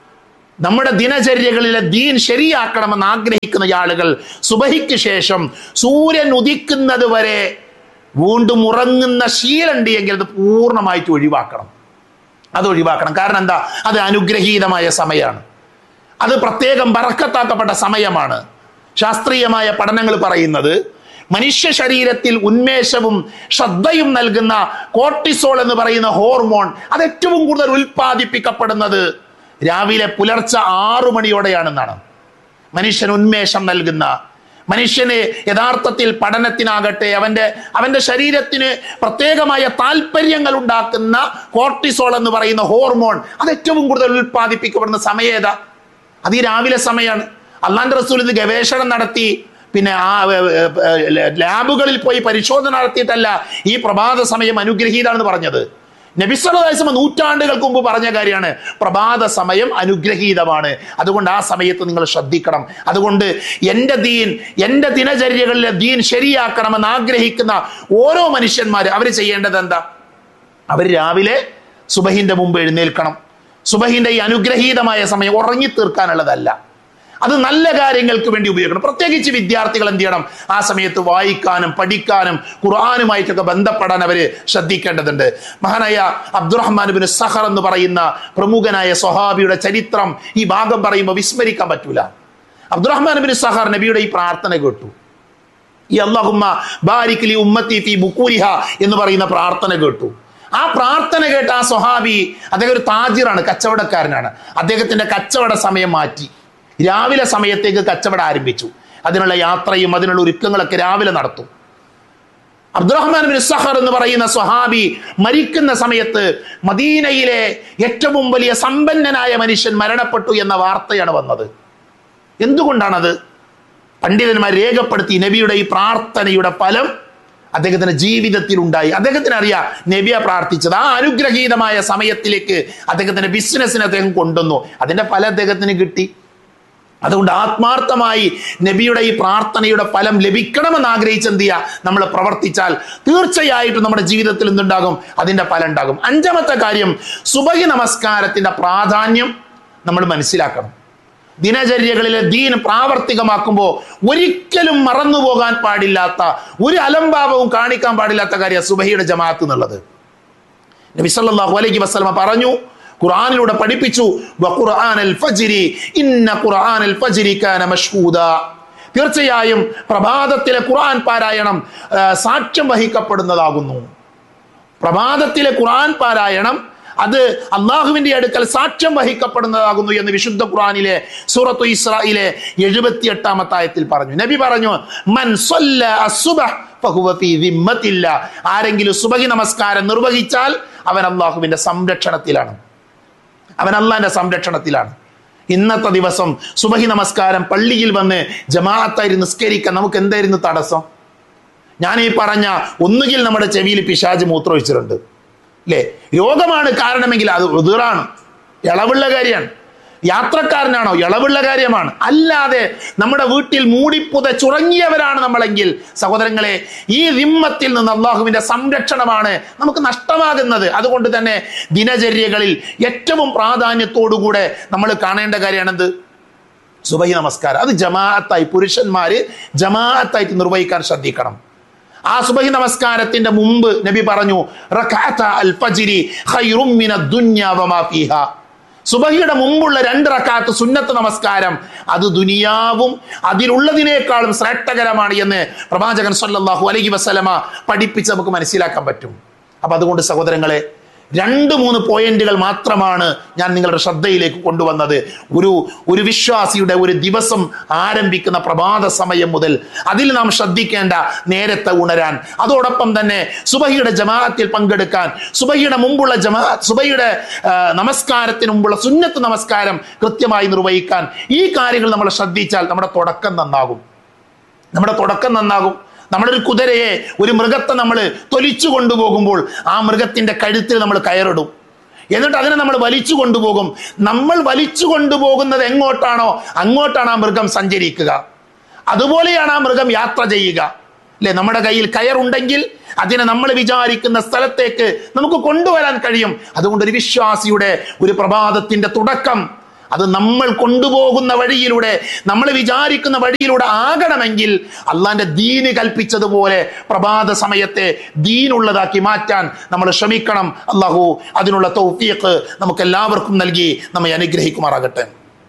നമ്മുടെ ദിനചര്യകളിലെ ദീൻ ശരിയാക്കണമെന്ന് ആഗ്രഹിക്കുന്ന ആളുകൾ സുബഹിക്ക് ശേഷം സൂര്യൻ ഉദിക്കുന്നത് വരെ വീണ്ടും ഉറങ്ങുന്ന ശീലുണ്ട് എങ്കിൽ അത് പൂർണ്ണമായിട്ട് ഒഴിവാക്കണം അത് ഒഴിവാക്കണം കാരണം എന്താ അത് അനുഗ്രഹീതമായ സമയമാണ് അത് പ്രത്യേകം ബറക്കത്താക്കപ്പെട്ട സമയമാണ് ശാസ്ത്രീയമായ പഠനങ്ങൾ പറയുന്നത് മനുഷ്യ ശരീരത്തിൽ ഉന്മേഷവും ശ്രദ്ധയും നൽകുന്ന കോർട്ടിസോൾ എന്ന് പറയുന്ന ഹോർമോൺ അത് ഏറ്റവും കൂടുതൽ ഉൽപ്പാദിപ്പിക്കപ്പെടുന്നത് രാവിലെ പുലർച്ചെ ആറു മണിയോടെയാണെന്നാണ് മനുഷ്യൻ ഉന്മേഷം നൽകുന്ന മനുഷ്യന് യഥാർത്ഥത്തിൽ പഠനത്തിനാകട്ടെ അവന്റെ അവന്റെ ശരീരത്തിന് പ്രത്യേകമായ താല്പര്യങ്ങൾ ഉണ്ടാക്കുന്ന കോർട്ടിസോൾ എന്ന് പറയുന്ന ഹോർമോൺ അത് ഏറ്റവും കൂടുതൽ ഉൽപ്പാദിപ്പിക്കപ്പെടുന്ന സമയം ഏതാ അത് ഈ രാവിലെ സമയമാണ് അള്ളാന്റെ റസൂൽ ഇത് ഗവേഷണം നടത്തി പിന്നെ ആ ഏ, ഏ, ഏ, ലാബുകളിൽ പോയി പരിശോധന നടത്തിയിട്ടല്ല ഈ പ്രഭാത സമയം അനുഗ്രഹീതാണെന്ന് പറഞ്ഞത് നബിസ്വലം നൂറ്റാണ്ടുകൾക്ക് മുമ്പ് പറഞ്ഞ കാര്യമാണ് പ്രഭാത സമയം അനുഗ്രഹീതമാണ് അതുകൊണ്ട് ആ സമയത്ത് നിങ്ങൾ ശ്രദ്ധിക്കണം അതുകൊണ്ട് എൻ്റെ ദീൻ എൻ്റെ ദിനചര്യകളിലെ ദീൻ ശരിയാക്കണമെന്ന് ആഗ്രഹിക്കുന്ന ഓരോ മനുഷ്യന്മാർ അവർ ചെയ്യേണ്ടത് എന്താ അവർ രാവിലെ സുബഹിന്റെ മുമ്പ് എഴുന്നേൽക്കണം സുബഹിന്റെ ഈ അനുഗ്രഹീതമായ സമയം ഉറങ്ങി തീർക്കാനുള്ളതല്ല അത് നല്ല കാര്യങ്ങൾക്ക് വേണ്ടി ഉപയോഗിക്കണം പ്രത്യേകിച്ച് വിദ്യാർത്ഥികൾ എന്ത് ചെയ്യണം ആ സമയത്ത് വായിക്കാനും പഠിക്കാനും ഖുർആാനുമായിട്ടൊക്കെ ബന്ധപ്പെടാൻ അവര് ശ്രദ്ധിക്കേണ്ടതുണ്ട് മഹാനായ അബ്ദുറഹ്മാൻ ബിൻ സഹർ എന്ന് പറയുന്ന പ്രമുഖനായ സ്വഹാബിയുടെ ചരിത്രം ഈ ഭാഗം പറയുമ്പോൾ വിസ്മരിക്കാൻ പറ്റൂല അബ്ദുറഹ്മാൻ ബിൻ സഹർ നബിയുടെ ഈ പ്രാർത്ഥന കേട്ടു ഈ അള്ളാഹുമ്മ ബാരിക്കലി ഉമ്മത്തി ഫി ബുക്കൂരിഹ എന്ന് പറയുന്ന പ്രാർത്ഥന കേട്ടു ആ പ്രാർത്ഥന കേട്ട ആ സ്വഹാബി അദ്ദേഹം ഒരു താജിറാണ് കച്ചവടക്കാരനാണ് അദ്ദേഹത്തിന്റെ കച്ചവട സമയം മാറ്റി രാവിലെ സമയത്തേക്ക് കച്ചവടം ആരംഭിച്ചു അതിനുള്ള യാത്രയും അതിനുള്ള ഒരുക്കങ്ങളൊക്കെ രാവിലെ നടത്തും അബ്ദുറഹ്മാൻ ബിൻ സഹർ എന്ന് പറയുന്ന സ്വഹാബി മരിക്കുന്ന സമയത്ത് മദീനയിലെ ഏറ്റവും വലിയ സമ്പന്നനായ മനുഷ്യൻ മരണപ്പെട്ടു എന്ന വാർത്തയാണ് വന്നത് എന്തുകൊണ്ടാണത് പണ്ഡിതന്മാർ രേഖപ്പെടുത്തി നബിയുടെ ഈ പ്രാർത്ഥനയുടെ ഫലം അദ്ദേഹത്തിന്റെ ജീവിതത്തിൽ ഉണ്ടായി അദ്ദേഹത്തിന് അറിയാം നബിയ പ്രാർത്ഥിച്ചത് ആ അനുഗ്രഹീതമായ സമയത്തിലേക്ക് അദ്ദേഹത്തിന്റെ ബിസിനസ്സിനെ അദ്ദേഹം കൊണ്ടുവന്നു അതിന്റെ ഫലം അദ്ദേഹത്തിന് കിട്ടി അതുകൊണ്ട് ആത്മാർത്ഥമായി നബിയുടെ ഈ പ്രാർത്ഥനയുടെ ഫലം ലഭിക്കണമെന്ന് ആഗ്രഹിച്ച് എന്ത് ചെയ്യുക നമ്മൾ പ്രവർത്തിച്ചാൽ തീർച്ചയായിട്ടും നമ്മുടെ ജീവിതത്തിൽ എന്തുണ്ടാകും അതിന്റെ ഫലം ഉണ്ടാകും അഞ്ചാമത്തെ കാര്യം സുബഹി നമസ്കാരത്തിന്റെ പ്രാധാന്യം നമ്മൾ മനസ്സിലാക്കണം ദിനചര്യകളിലെ ദീൻ പ്രാവർത്തികമാക്കുമ്പോൾ ഒരിക്കലും മറന്നു പോകാൻ പാടില്ലാത്ത ഒരു അലംഭാവവും കാണിക്കാൻ പാടില്ലാത്ത കാര്യം സുബഹിയുടെ ജമാഅത്ത് എന്നുള്ളത് നബി സല്ലല്ലാഹു അലൈഹി വസല്ലമ പറഞ്ഞു ഖുർആനിലൂടെ പഠിപ്പിച്ചു വഖുർആനൽ ഫജ്രി ഇന്ന ഖുർആനൽ ഫജ്രി കാന മഷ്ഹൂദ തീർച്ചയായും പ്രഭാതത്തിലെ ഖുർആൻ പാരായണം ആ, സാക്ഷ്യം വഹിക്കപ്പെടുന്നതാകുന്നു പ്രഭാതത്തിലെ ഖുർആൻ പാരായണം അത് അള്ളാഹുവിന്റെ അടുക്കൽ സാക്ഷ്യം വഹിക്കപ്പെടുന്നതാകുന്നു എന്ന് വിശുദ്ധ ഖുർആനിലെ സൂറത്തു ഇസ്രായിലെ എഴുപത്തി എട്ടാമത്തെ ആയത്തിൽ പറഞ്ഞു നബി പറഞ്ഞു മൻ സ്വല്ല അസ്സുബഹ് ഫഹുവ ഫീ ദിമ്മത്തില്ല ആരെങ്കിലും സുബഹി നമസ്കാരം നിർവഹിച്ചാൽ അവൻ അള്ളാഹുവിന്റെ സംരക്ഷണത്തിലാണ് അവൻ അള്ളാന്റെ സംരക്ഷണത്തിലാണ് ഇന്നത്തെ ദിവസം സുബഹി നമസ്കാരം പള്ളിയിൽ വന്ന് ജമാഅത്തായി നിസ്കരിക്കാൻ നമുക്ക് എന്തായിരുന്നു തടസ്സം ഞാൻ ഈ പറഞ്ഞ ഒന്നുകിൽ നമ്മുടെ ചെവിയിൽ പിശാജ് മൂത്രമൊഴിച്ചിട്ടുണ്ട് അല്ലേ രോഗമാണ് കാരണമെങ്കിൽ അത് ഉതിറാണ് ഇളവുള്ള കാര്യമാണ് യാത്രക്കാരനാണോ ഇളവുള്ള കാര്യമാണ് അല്ലാതെ നമ്മുടെ വീട്ടിൽ മൂടിപ്പുതച്ചുറങ്ങിയവരാണ് നമ്മളെങ്കിൽ സഹോദരങ്ങളെ ഈ ദിമ്മത്തിൽ നിന്ന് അള്ളാഹുവിന്റെ സംരക്ഷണമാണ് നമുക്ക് നഷ്ടമാകുന്നത് അതുകൊണ്ട് തന്നെ ദിനചര്യകളിൽ ഏറ്റവും പ്രാധാന്യത്തോടുകൂടെ നമ്മൾ കാണേണ്ട കാര്യമാണെന്ത് സുബഹി നമസ്കാരം അത് ജമാഅത്തായി പുരുഷന്മാര് ജമാഅത്തായിട്ട് നിർവഹിക്കാൻ ശ്രദ്ധിക്കണം ആ സുബഹി നമസ്കാരത്തിന്റെ മുമ്പ് നബി പറഞ്ഞു റക്അത അൽ ഫജ്രി ഖൈറും മിനദ് ദുനിയാ വമാ ഫീഹാ സുബഹിയുടെ മുമ്പുള്ള രണ്ട് റക്കാത്ത് സുന്നത്ത് നമസ്കാരം അത് ദുനിയാവും അതിലുള്ളതിനേക്കാളും ശ്രേഷ്ഠകരമാണ് എന്ന് പ്രവാചകൻ സല്ലല്ലാഹു അലൈഹി വസല്ലമ പഠിപ്പിച്ച് നമുക്ക് മനസ്സിലാക്കാൻ പറ്റും അപ്പൊ അതുകൊണ്ട് സഹോദരങ്ങളെ രണ്ട് മൂന്ന് പോയിന്റുകൾ മാത്രമാണ് ഞാൻ നിങ്ങളുടെ ശ്രദ്ധയിലേക്ക് കൊണ്ടുവന്നത് ഒരു ഒരു വിശ്വാസിയുടെ ഒരു ദിവസം ആരംഭിക്കുന്ന പ്രഭാത സമയം മുതൽ അതിൽ നാം ശ്രദ്ധിക്കേണ്ട നേരത്തെ ഉണരാൻ അതോടൊപ്പം തന്നെ സുബഹിയുടെ ജമാഅത്തിൽ പങ്കെടുക്കാൻ സുബഹിയുടെ മുമ്പുള്ള ജമാ സുബഹിയുടെ ആ, നമസ്കാരത്തിന് മുമ്പുള്ള സുന്നത്ത് നമസ്കാരം കൃത്യമായി നിർവഹിക്കാൻ ഈ കാര്യങ്ങൾ നമ്മൾ ശ്രദ്ധിച്ചാൽ നമ്മുടെ തുടക്കം നന്നാകും നമ്മുടെ തുടക്കം നന്നാകും നമ്മളൊരു കുതിരയെ ഒരു മൃഗത്തെ നമ്മൾ തൊലിച്ചു കൊണ്ടുപോകുമ്പോൾ ആ മൃഗത്തിന്റെ കഴുത്തിൽ നമ്മൾ കയറിടും എന്നിട്ട് അതിനെ നമ്മൾ വലിച്ചു കൊണ്ടുപോകും നമ്മൾ വലിച്ചു കൊണ്ടുപോകുന്നത് എങ്ങോട്ടാണോ അങ്ങോട്ടാണ് ആ മൃഗം സഞ്ചരിക്കുക അതുപോലെയാണ് ആ മൃഗം യാത്ര ചെയ്യുക അല്ലെ നമ്മുടെ കയ്യിൽ കയറുണ്ടെങ്കിൽ അതിനെ നമ്മൾ വിചാരിക്കുന്ന സ്ഥലത്തേക്ക് നമുക്ക് കൊണ്ടുവരാൻ കഴിയും അതുകൊണ്ട് ഒരു വിശ്വാസിയുടെ ഒരു പ്രഭാതത്തിന്റെ തുടക്കം അത് നമ്മൾ കൊണ്ടുപോകുന്ന വഴിയിലൂടെ നമ്മൾ വിചാരിക്കുന്ന വഴിയിലൂടെ ആകണമെങ്കിൽ അള്ളാന്റെ ദീന് കൽപ്പിച്ചതുപോലെ പ്രഭാത സമയത്തെ ദീനുള്ളതാക്കി മാറ്റാൻ നമ്മൾ ശ്രമിക്കണം അള്ളാഹു അതിനുള്ള തൗഫീഖ് നമുക്ക് എല്ലാവർക്കും നൽകി നമ്മെ അനുഗ്രഹിക്കുമാറാകട്ടെ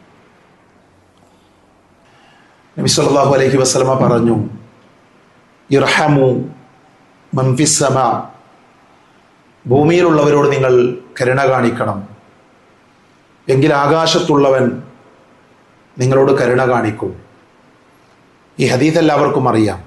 നബി സല്ലല്ലാഹു അലൈഹി വസല്ലമ പറഞ്ഞു ഇർഹമു മൻഫിസമ ഭൂമിയിലുള്ളവരോട് നിങ്ങൾ കരുണ കാണിക്കണം എങ്കിൽ ആകാശത്തുള്ളവൻ നിങ്ങളോട് കരുണ കാണിക്കും ഈ ഹദീസ് എല്ലാവർക്കും അറിയാം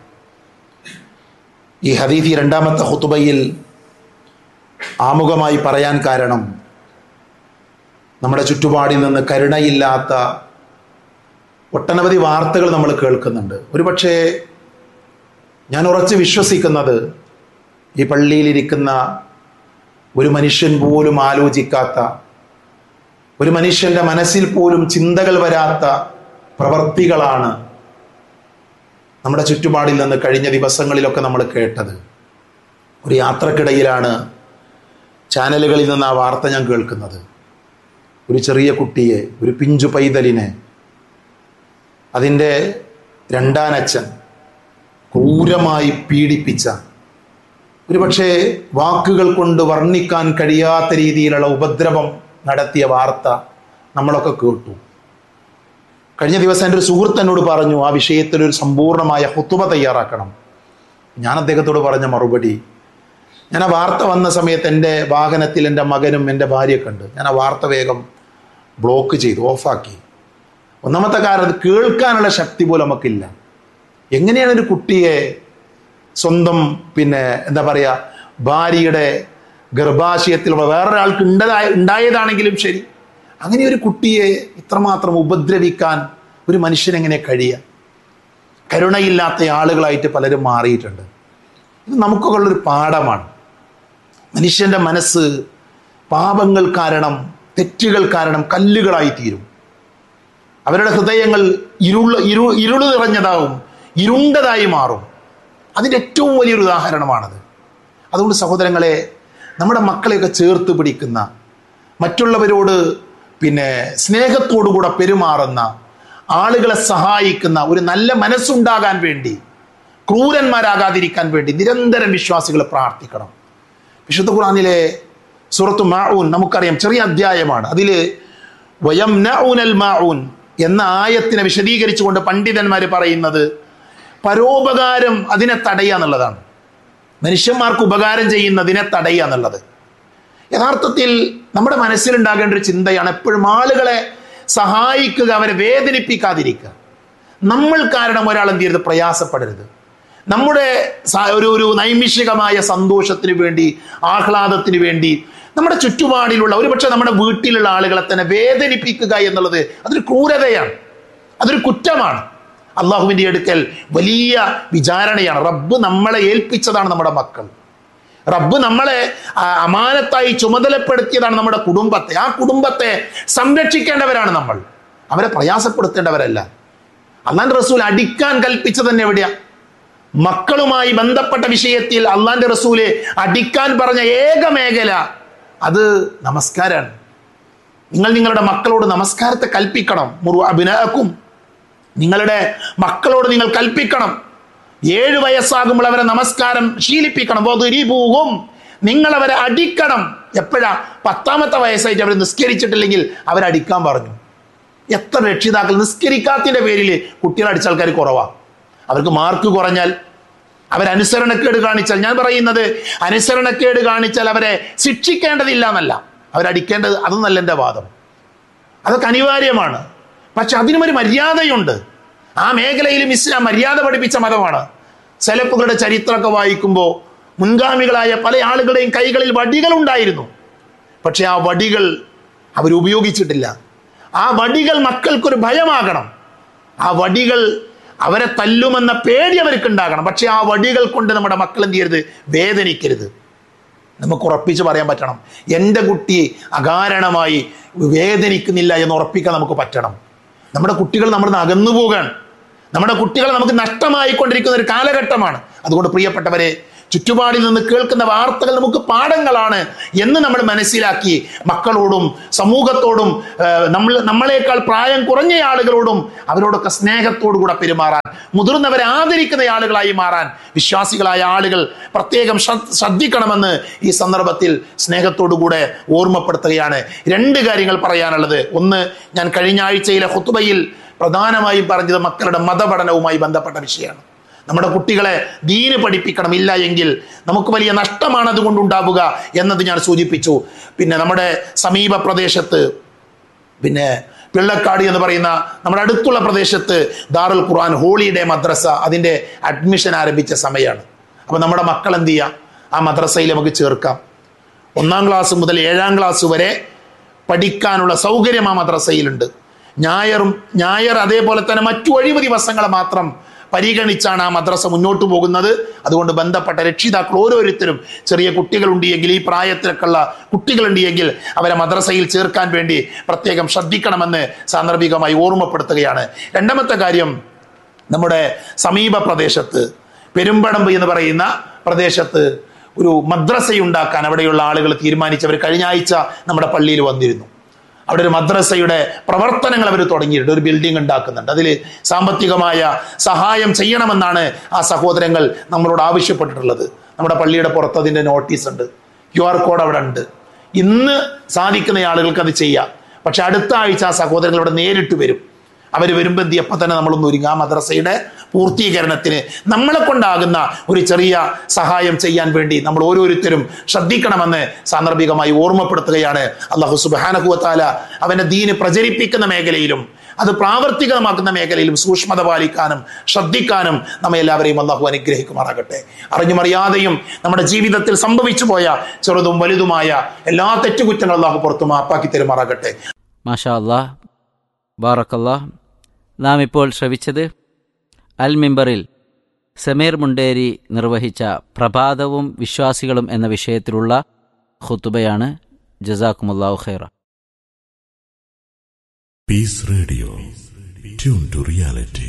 ഈ ഹദീസ് ഈ രണ്ടാമത്തെ ഹുത്തുബയിൽ ആമുഖമായി പറയാൻ കാരണം നമ്മുടെ ചുറ്റുപാടിൽ നിന്ന് കരുണയില്ലാത്ത ഒട്ടനവധി വാർത്തകൾ നമ്മൾ കേൾക്കുന്നുണ്ട് ഒരുപക്ഷേ ഞാൻ ഉറച്ച് വിശ്വസിക്കുന്നത് ഈ പള്ളിയിലിരിക്കുന്ന ഒരു മനുഷ്യൻ പോലും ആലോചിക്കാത്ത ഒരു മനുഷ്യന്റെ മനസ്സിൽ പോലും ചിന്തകൾ വരാത്ത പ്രവർത്തികളാണ് നമ്മുടെ ചുറ്റുപാടിൽ നിന്ന് കഴിഞ്ഞ ദിവസങ്ങളിലൊക്കെ നമ്മൾ കേട്ടത് ഒരു യാത്രക്കിടയിലാണ് ചാനലുകളിൽ നിന്ന് ആ വാർത്ത ഞാൻ കേൾക്കുന്നത് ഒരു ചെറിയ കുട്ടിയെ ഒരു പിഞ്ചു പൈതലിനെ അതിൻ്റെ രണ്ടാനച്ഛൻ ക്രൂരമായി പീഡിപ്പിച്ച ഒരുപക്ഷെ വാക്കുകൾ കൊണ്ട് വർണ്ണിക്കാൻ കഴിയാത്ത രീതിയിലുള്ള ഉപദ്രവം നടത്തിയ വാർത്ത നമ്മളൊക്കെ കേട്ടു കഴിഞ്ഞ ദിവസം എൻ്റെ ഒരു സുഹൃത്ത് എന്നോട് പറഞ്ഞു ആ വിഷയത്തിൽ ഒരു സമ്പൂർണ്ണമായ ഹുത്തുബ തയ്യാറാക്കണം ഞാൻ അദ്ദേഹത്തോട് പറഞ്ഞ മറുപടി ഞാൻ ആ വാർത്ത വന്ന സമയത്ത് എൻ്റെ വാഹനത്തിൽ എൻ്റെ മകനും എൻ്റെ ഭാര്യയൊക്കെ ഉണ്ട് ഞാൻ ആ വാർത്ത വേഗം ബ്ലോക്ക് ചെയ്തു ഓഫാക്കി ഒന്നാമത്തെ കാരണം അത് കേൾക്കാനുള്ള ശക്തി പോലും നമുക്കില്ല എങ്ങനെയാണ് ഒരു കുട്ടിയെ സ്വന്തം പിന്നെ എന്താ പറയുക ഭാര്യയുടെ ഗർഭാശയത്തിൽ വേറൊരാൾക്ക് ഉണ്ടതായ ഉണ്ടായതാണെങ്കിലും ശരി അങ്ങനെ ഒരു കുട്ടിയെ ഇത്രമാത്രം ഉപദ്രവിക്കാൻ ഒരു മനുഷ്യനെങ്ങനെ കഴിയുക കരുണയില്ലാത്ത ആളുകളായിട്ട് പലരും മാറിയിട്ടുണ്ട് ഇത് നമുക്കൊക്കെ ഉള്ളൊരു പാഠമാണ് മനുഷ്യൻ്റെ മനസ്സ് പാപങ്ങൾ കാരണം തെറ്റുകൾ കാരണം കല്ലുകളായി തീരും അവരുടെ ഹൃദയങ്ങൾ ഇരുള് ഇരു ഇരുള് നിറഞ്ഞതാവും ഇരുണ്ടതായി മാറും അതിൻ്റെ ഏറ്റവും വലിയൊരു ഉദാഹരണമാണത് അതുകൊണ്ട് സഹോദരങ്ങളെ നമ്മുടെ മക്കളെയൊക്കെ ചേർത്ത് പിടിക്കുന്ന മറ്റുള്ളവരോട് പിന്നെ സ്നേഹത്തോടുകൂടെ പെരുമാറുന്ന ആളുകളെ സഹായിക്കുന്ന ഒരു നല്ല മനസ്സുണ്ടാകാൻ വേണ്ടി ക്രൂരന്മാരാകാതിരിക്കാൻ വേണ്ടി നിരന്തരം വിശ്വാസികൾ പ്രാർത്ഥിക്കണം വിശുദ്ധ ഖുർആനിലെ സൂറത്തു മാഊൻ നമുക്കറിയാം ചെറിയ അധ്യായമാണ് അതിൽ വയം നഊനൽ മാഊൻ എന്ന ആയത്തിനെ വിശദീകരിച്ചുകൊണ്ട് പണ്ഡിതന്മാർ പറയുന്നത് പരോപകാരം അതിനെ തടയുക എന്നുള്ളതാണ് മനുഷ്യന്മാർക്ക് ഉപകാരം ചെയ്യുന്നതിനെ തടയുക എന്നുള്ളത് യഥാർത്ഥത്തിൽ നമ്മുടെ മനസ്സിലുണ്ടാകേണ്ട ഒരു ചിന്തയാണ് എപ്പോഴും ആളുകളെ സഹായിക്കുക അവരെ വേദനിപ്പിക്കാതിരിക്കുക നമ്മൾ കാരണം ഒരാൾ എന്ത് ചെയ്യരുത് പ്രയാസപ്പെടരുത് നമ്മുടെ സ- ഒരു ഒരു നൈമിഷികമായ സന്തോഷത്തിന് വേണ്ടി ആഹ്ലാദത്തിന് വേണ്ടി നമ്മുടെ ചുറ്റുപാടിലുള്ള ഒരുപക്ഷെ നമ്മുടെ വീട്ടിലുള്ള ആളുകളെ തന്നെ വേദനിപ്പിക്കുക എന്നുള്ളത് അതൊരു ക്രൂരതയാണ് അതൊരു കുറ്റമാണ് അള്ളാഹുവിൻ്റെ അടുക്കൽ വലിയ വിചാരണയാണ് റബ്ബ് നമ്മളെ ഏൽപ്പിച്ചതാണ് നമ്മുടെ മക്കൾ റബ്ബ് നമ്മളെ ആ, അമാനത്തായി ചുമതലപ്പെടുത്തിയതാണ് നമ്മുടെ കുടുംബത്തെ ആ കുടുംബത്തെ സംരക്ഷിക്കേണ്ടവരാണ് നമ്മൾ അവരെ പ്രയാസപ്പെടുത്തേണ്ടവരല്ല അള്ളാന്റെ റസൂൽ അടിക്കാൻ കൽപ്പിച്ചത് തന്നെ എവിടെയാ മക്കളുമായി ബന്ധപ്പെട്ട വിഷയത്തിൽ അള്ളാന്റെ റസൂല് അടിക്കാൻ പറഞ്ഞ ഏക മേഖല അത് നമസ്കാരാണ് നിങ്ങൾ നിങ്ങളുടെ മക്കളോട് നമസ്കാരത്തെ കൽപ്പിക്കണം മുറു അഭിനയക്കും നിങ്ങളുടെ മക്കളോട് നിങ്ങൾ കൽപ്പിക്കണം ഏഴ് വയസ്സാകുമ്പോൾ അവരെ നമസ്കാരം ശീലിപ്പിക്കണം പോകും നിങ്ങൾ അവരെ അടിക്കണം എപ്പോഴാ പത്താമത്തെ വയസ്സായിട്ട് അവർ നിസ്കരിച്ചിട്ടില്ലെങ്കിൽ അവരെ അടിക്കാൻ പറഞ്ഞു എത്ര രക്ഷിതാക്കൾ നിസ്കരിക്കാത്തതിന്റെ പേരിൽ കുട്ടികളെ അടിച്ച ആൾക്കാർ കുറവാണ് അവർക്ക് മാർക്ക് കുറഞ്ഞാൽ അവരനുസരണക്കേട് കാണിച്ചാൽ ഞാൻ പറയുന്നത് അനുസരണക്കേട് കാണിച്ചാൽ അവരെ ശിക്ഷിക്കേണ്ടതില്ല എന്നല്ല അവരടിക്കേണ്ടത് അതൊന്നല്ല എൻ്റെ വാദം അതൊക്കെ അനിവാര്യമാണ് പക്ഷെ അതിനും ഒരു മര്യാദയുണ്ട് ആ മേഖലയിലും ഇസ്ലാം മര്യാദ പഠിപ്പിച്ച മതമാണ് സെലപ്പുകളുടെ ചരിത്രമൊക്കെ വായിക്കുമ്പോൾ മുൻഗാമികളായ പല ആളുകളുടെയും കൈകളിൽ വടികൾ ഉണ്ടായിരുന്നു പക്ഷെ ആ വടികൾ അവരുപയോഗിച്ചിട്ടില്ല ആ വടികൾ മക്കൾക്കൊരു ഭയമാകണം ആ വടികൾ അവരെ തല്ലുമെന്ന പേടി അവർക്ക് ഉണ്ടാകണം പക്ഷെ ആ വടികൾ കൊണ്ട് നമ്മുടെ മക്കൾ എന്ത് ചെയ്യരുത് വേദനിക്കരുത് നമുക്ക് ഉറപ്പിച്ച് പറയാൻ പറ്റണം എൻ്റെ കുട്ടി അകാരണമായി വേദനിക്കുന്നില്ല എന്ന് ഉറപ്പിക്കാൻ നമുക്ക് പറ്റണം നമ്മുടെ കുട്ടികൾ നമ്മൾ അകന്നു പോകാൻ നമ്മുടെ കുട്ടികൾ നമുക്ക് നഷ്ടമായിക്കൊണ്ടിരിക്കുന്ന ഒരു കാലഘട്ടമാണ് അതുകൊണ്ട് പ്രിയപ്പെട്ടവരെ ചുറ്റുപാടിൽ നിന്ന് കേൾക്കുന്ന വാർത്തകൾ നമുക്ക് പാഠങ്ങളാണ് എന്ന് നമ്മൾ മനസ്സിലാക്കി മക്കളോടും സമൂഹത്തോടും ആ, നമ്മൾ നമ്മളെക്കാൾ പ്രായം കുറഞ്ഞ ആളുകളോടും അവരോടൊക്കെ സ്നേഹത്തോടു കൂടെ പെരുമാറാൻ മുതിർന്നവരെ ആദരിക്കുന്ന ആളുകളായി മാറാൻ വിശ്വാസികളായ ആളുകൾ പ്രത്യേകം ശ്രദ്ധ- ശ്രദ്ധിക്കണമെന്ന് ഈ സന്ദർഭത്തിൽ സ്നേഹത്തോടു കൂടെ ഓർമ്മപ്പെടുത്തുകയാണ് രണ്ട് കാര്യങ്ങൾ പറയാനുള്ളത് ഒന്ന് ഞാൻ കഴിഞ്ഞ ആഴ്ചയിലെ ഹുത്തുബയിൽ പ്രധാനമായും പറഞ്ഞത് മക്കളുടെ മതപഠനവുമായി ബന്ധപ്പെട്ട വിഷയമാണ് നമ്മുടെ കുട്ടികളെ ദീന് പഠിപ്പിക്കണം ഇല്ല എങ്കിൽ നമുക്ക് വലിയ നഷ്ടമാണ് അതുകൊണ്ടുണ്ടാവുക എന്നത് ഞാൻ സൂചിപ്പിച്ചു പിന്നെ നമ്മുടെ സമീപ പ്രദേശത്ത് പിന്നെ പിള്ളക്കാട് എന്ന് പറയുന്ന നമ്മുടെ അടുത്തുള്ള പ്രദേശത്ത് ദാറുൽ ഖുർആൻ ഹോളിഡേ മദ്രസ അതിൻ്റെ അഡ്മിഷൻ ആരംഭിച്ച സമയമാണ് അപ്പോൾ നമ്മുടെ മക്കൾ എന്ത് ചെയ്യാം ആ മദ്രസയിൽ നമുക്ക് ചേർക്കാം ഒന്നാം ക്ലാസ് മുതൽ ഏഴാം ക്ലാസ് വരെ പഠിക്കാനുള്ള സൗകര്യം ആ മദ്രസയിലുണ്ട് ഞായറും ഞായർ അതേപോലെ തന്നെ മറ്റു ഒഴിവ് ദിവസങ്ങൾ മാത്രം പരിഗണിച്ചാണ് ആ മദ്രസ മുന്നോട്ട് പോകുന്നത് അതുകൊണ്ട് ബന്ധപ്പെട്ട രക്ഷിതാക്കൾ ഓരോരുത്തരും ചെറിയ കുട്ടികളുണ്ട് എങ്കിൽ ഈ പ്രായത്തിലൊക്കെയുള്ള കുട്ടികളുണ്ട് എങ്കിൽ അവരെ മദ്രസയിൽ ചേർക്കാൻ വേണ്ടി പ്രത്യേകം ശ്രദ്ധിക്കണമെന്ന് സാന്ദർഭികമായി ഓർമ്മപ്പെടുത്തുകയാണ് രണ്ടാമത്തെ കാര്യം നമ്മുടെ സമീപ പ്രദേശത്ത് പെരുമ്പടമ്പ് എന്ന് പറയുന്ന പ്രദേശത്ത് ഒരു മദ്രസയുണ്ടാക്കാൻ അവിടെയുള്ള ആളുകൾ തീരുമാനിച്ചവർ കഴിഞ്ഞ ആഴ്ച നമ്മുടെ പള്ളിയിൽ വന്നിരുന്നു അവിടെ ഒരു മദ്രസയുടെ പ്രവർത്തനങ്ങൾ അവർ തുടങ്ങിയിട്ടുണ്ട് ഒരു ബിൽഡിംഗ് ഉണ്ടാക്കുന്നുണ്ട് അതിൽ സാമ്പത്തികമായ സഹായം ചെയ്യണമെന്നാണ് ആ സഹോദരങ്ങൾ നമ്മളോട് ആവശ്യപ്പെട്ടിട്ടുള്ളത് നമ്മുടെ പള്ളിയുടെ പുറത്ത് അതിൻ്റെ നോട്ടീസ് ഉണ്ട് ക്യു ആർ കോഡ് അവിടെ ഉണ്ട് ഇന്ന് സാധിക്കുന്ന ആളുകൾക്ക് അത് ചെയ്യാം പക്ഷെ അടുത്ത ആഴ്ച ആ സഹോദരങ്ങൾ ഇവിടെ നേരിട്ട് വരും അവർ വരുമ്പോൾ എന്ത് ചെയ്യും? അപ്പം തന്നെ നമ്മളൊന്ന് ഒരുങ്ങുക ആ മദ്രസയുടെ പൂർത്തീകരണത്തിന് നമ്മളെ കൊണ്ടാകുന്ന ഒരു ചെറിയ സഹായം ചെയ്യാൻ വേണ്ടി നമ്മൾ ഓരോരുത്തരും ശ്രദ്ധിക്കണമെന്ന് സാന്ദർഭികമായി ഓർമ്മപ്പെടുത്തുകയാണ് അള്ളാഹു സുബാനഹുവത്താല അവന്റെ ദീന് പ്രചരിപ്പിക്കുന്ന മേഖലയിലും അത് പ്രാവർത്തികമാക്കുന്ന മേഖലയിലും സൂക്ഷ്മത പാലിക്കാനും ശ്രദ്ധിക്കാനും നമ്മെ എല്ലാവരെയും അള്ളാഹു അനുഗ്രഹിക്കുമാറാകട്ടെ അറിഞ്ഞുമറിയാതെയും നമ്മുടെ ജീവിതത്തിൽ സംഭവിച്ചു പോയ ചെറുതും വലുതുമായ എല്ലാ തെറ്റുകുറ്റങ്ങളും അള്ളാഹു പുറത്തു മാപ്പാക്കി തരുമാറാകട്ടെ മാഷാ അല്ലാ ബാറക്കല്ലാ നാം ഇപ്പോൾ ശ്രവിച്ചത് അൽ മിമ്പറിൽ സമീർ മുണ്ടേരി നിർവഹിച്ച പ്രഭാതവും വിശ്വാസികളും എന്ന വിഷയത്തിലുള്ള ഖുത്തുബയാണ് ജസാക്കുമുല്ലാഹു ഖൈറ Peace Radio. Tune to reality.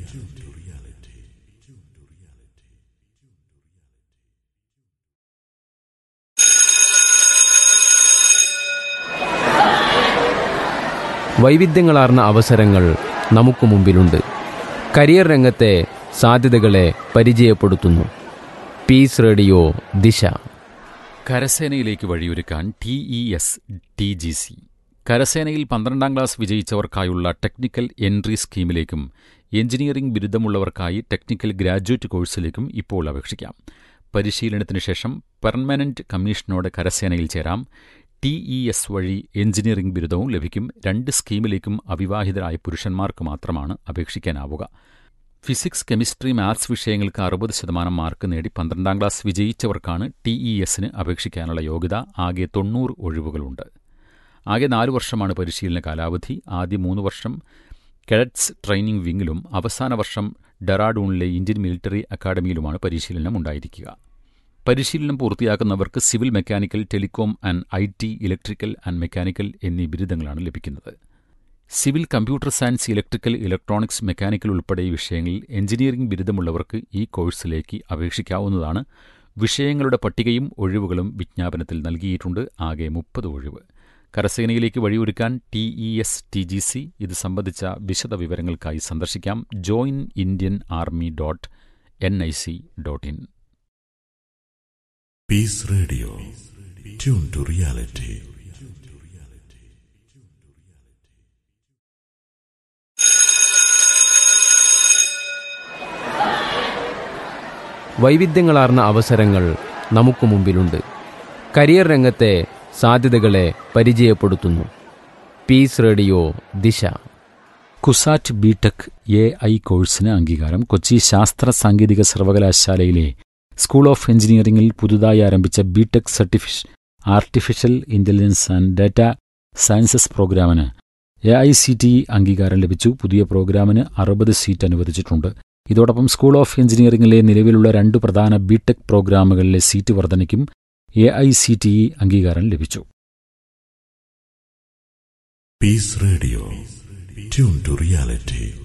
വൈവിധ്യങ്ങളാർന്ന അവസരങ്ങൾ നമുക്ക് മുമ്പിലുണ്ട് കരിയർ രംഗത്തെ സാധ്യതകളെ പരിചയപ്പെടുത്തുന്നു പീസ് റേഡിയോ ദിശ കരസേനയിലേക്ക് വഴിയൊരുക്കാൻ T E S T G C കരസേനയിൽ പന്ത്രണ്ടാം ക്ലാസ് വിജയിച്ചവർക്കായുള്ള ടെക്നിക്കൽ എൻട്രി സ്കീമിലേക്കും എഞ്ചിനീയറിംഗ് ബിരുദമുള്ളവർക്കായി ടെക്നിക്കൽ ഗ്രാജുവേറ്റ് കോഴ്സിലേക്കും ഇപ്പോൾ അപേക്ഷിക്കാം പരിശീലനത്തിന് ശേഷം പെർമനന്റ് കമ്മീഷനോടെ കരസേനയിൽ ചേരാം ടി ഇ എസ് വഴി എഞ്ചിനീയറിംഗ് ബിരുദവും ലഭിക്കും രണ്ട് സ്കീമിലേക്കും അവിവാഹിതരായ പുരുഷന്മാർക്ക് മാത്രമാണ് അപേക്ഷിക്കാനാവുക ഫിസിക്സ് കെമിസ്ട്രി മാത്സ് വിഷയങ്ങൾക്ക് അറുപത് ശതമാനം മാർക്ക് നേടി പന്ത്രണ്ടാം ക്ലാസ് വിജയിച്ചവർക്കാണ് ടി ഇ എസിന് അപേക്ഷിക്കാനുള്ള യോഗ്യത ആകെ തൊണ്ണൂറ് ഒഴിവുകളുണ്ട് ആകെ നാല് വർഷമാണ് പരിശീലന കാലാവധി ആദ്യ മൂന്ന് വർഷം കെഡറ്റ്സ് ട്രെയിനിംഗ് വിങ്ങിലും അവസാന വർഷം ഡെറാഡൂണിലെ ഇന്ത്യൻ മിലിറ്ററി അക്കാദമിയിലുമാണ് പരിശീലനം ഉണ്ടായിരിക്കുക പരിശീലനം പൂർത്തിയാക്കുന്നവർക്ക് civil mechanical telecom and I T electrical and mechanical എന്നീ ബിരുദങ്ങളാണ് ലഭിക്കുന്നത് civil computer science electrical electronics mechanical ഉൾപ്പെടെ വിഷയങ്ങളിൽ എഞ്ചിനീയറിംഗ് ബിരുദമുള്ളവർക്ക് ഈ കോഴ്സിലേക്ക് അപേക്ഷിക്കാവുന്നതാണ് വിഷയങ്ങളുടെ പട്ടികയും ഒഴിവുകളും വിജ്ഞാപനത്തിൽ നൽകിയിട്ടുണ്ട് ആകെ മുപ്പത് ഒഴിവ് കരസേനയിലേക്ക് വഴിയൊരുക്കാൻ T E S T G C ഇത് സംബന്ധിച്ച വിശദ വിവരങ്ങൾക്കായി സന്ദർശിക്കാം join Indian army dot N I C dot in Peace Radio. Tune to reality. വൈവിധ്യങ്ങളാർന്ന അവസരങ്ങൾ നമുക്ക് മുമ്പിലുണ്ട് കരിയർ രംഗത്തെ സാധ്യതകളെ പരിചയപ്പെടുത്തുന്നു പീസ് റേഡിയോ ദിശ കുസാറ്റ് ബിടെക് എ ഐ കോഴ്സിന് അംഗീകാരം കൊച്ചി ശാസ്ത്ര സാങ്കേതിക സർവകലാശാലയിലെ സ്കൂൾ ഓഫ് എഞ്ചിനീയറിംഗിൽ പുതുതായി ആരംഭിച്ച ബിടെക് സർട്ടിഫിഷ് artificial intelligence and data sciences പ്രോഗ്രാമിന് എ ഐ സി ടി അംഗീകാരം ലഭിച്ചു പുതിയ പ്രോഗ്രാമിന് അറുപത് സീറ്റ് അനുവദിച്ചിട്ടുണ്ട് ഇതോടൊപ്പം സ്കൂൾ ഓഫ് എഞ്ചിനീയറിംഗിലെ നിലവിലുള്ള രണ്ട് പ്രധാന ബിടെക് പ്രോഗ്രാമുകളിലെ സീറ്റ് വർധനയ്ക്കും A I C T E അംഗീകാരം ലഭിച്ചു Peace Radio. Tune to reality.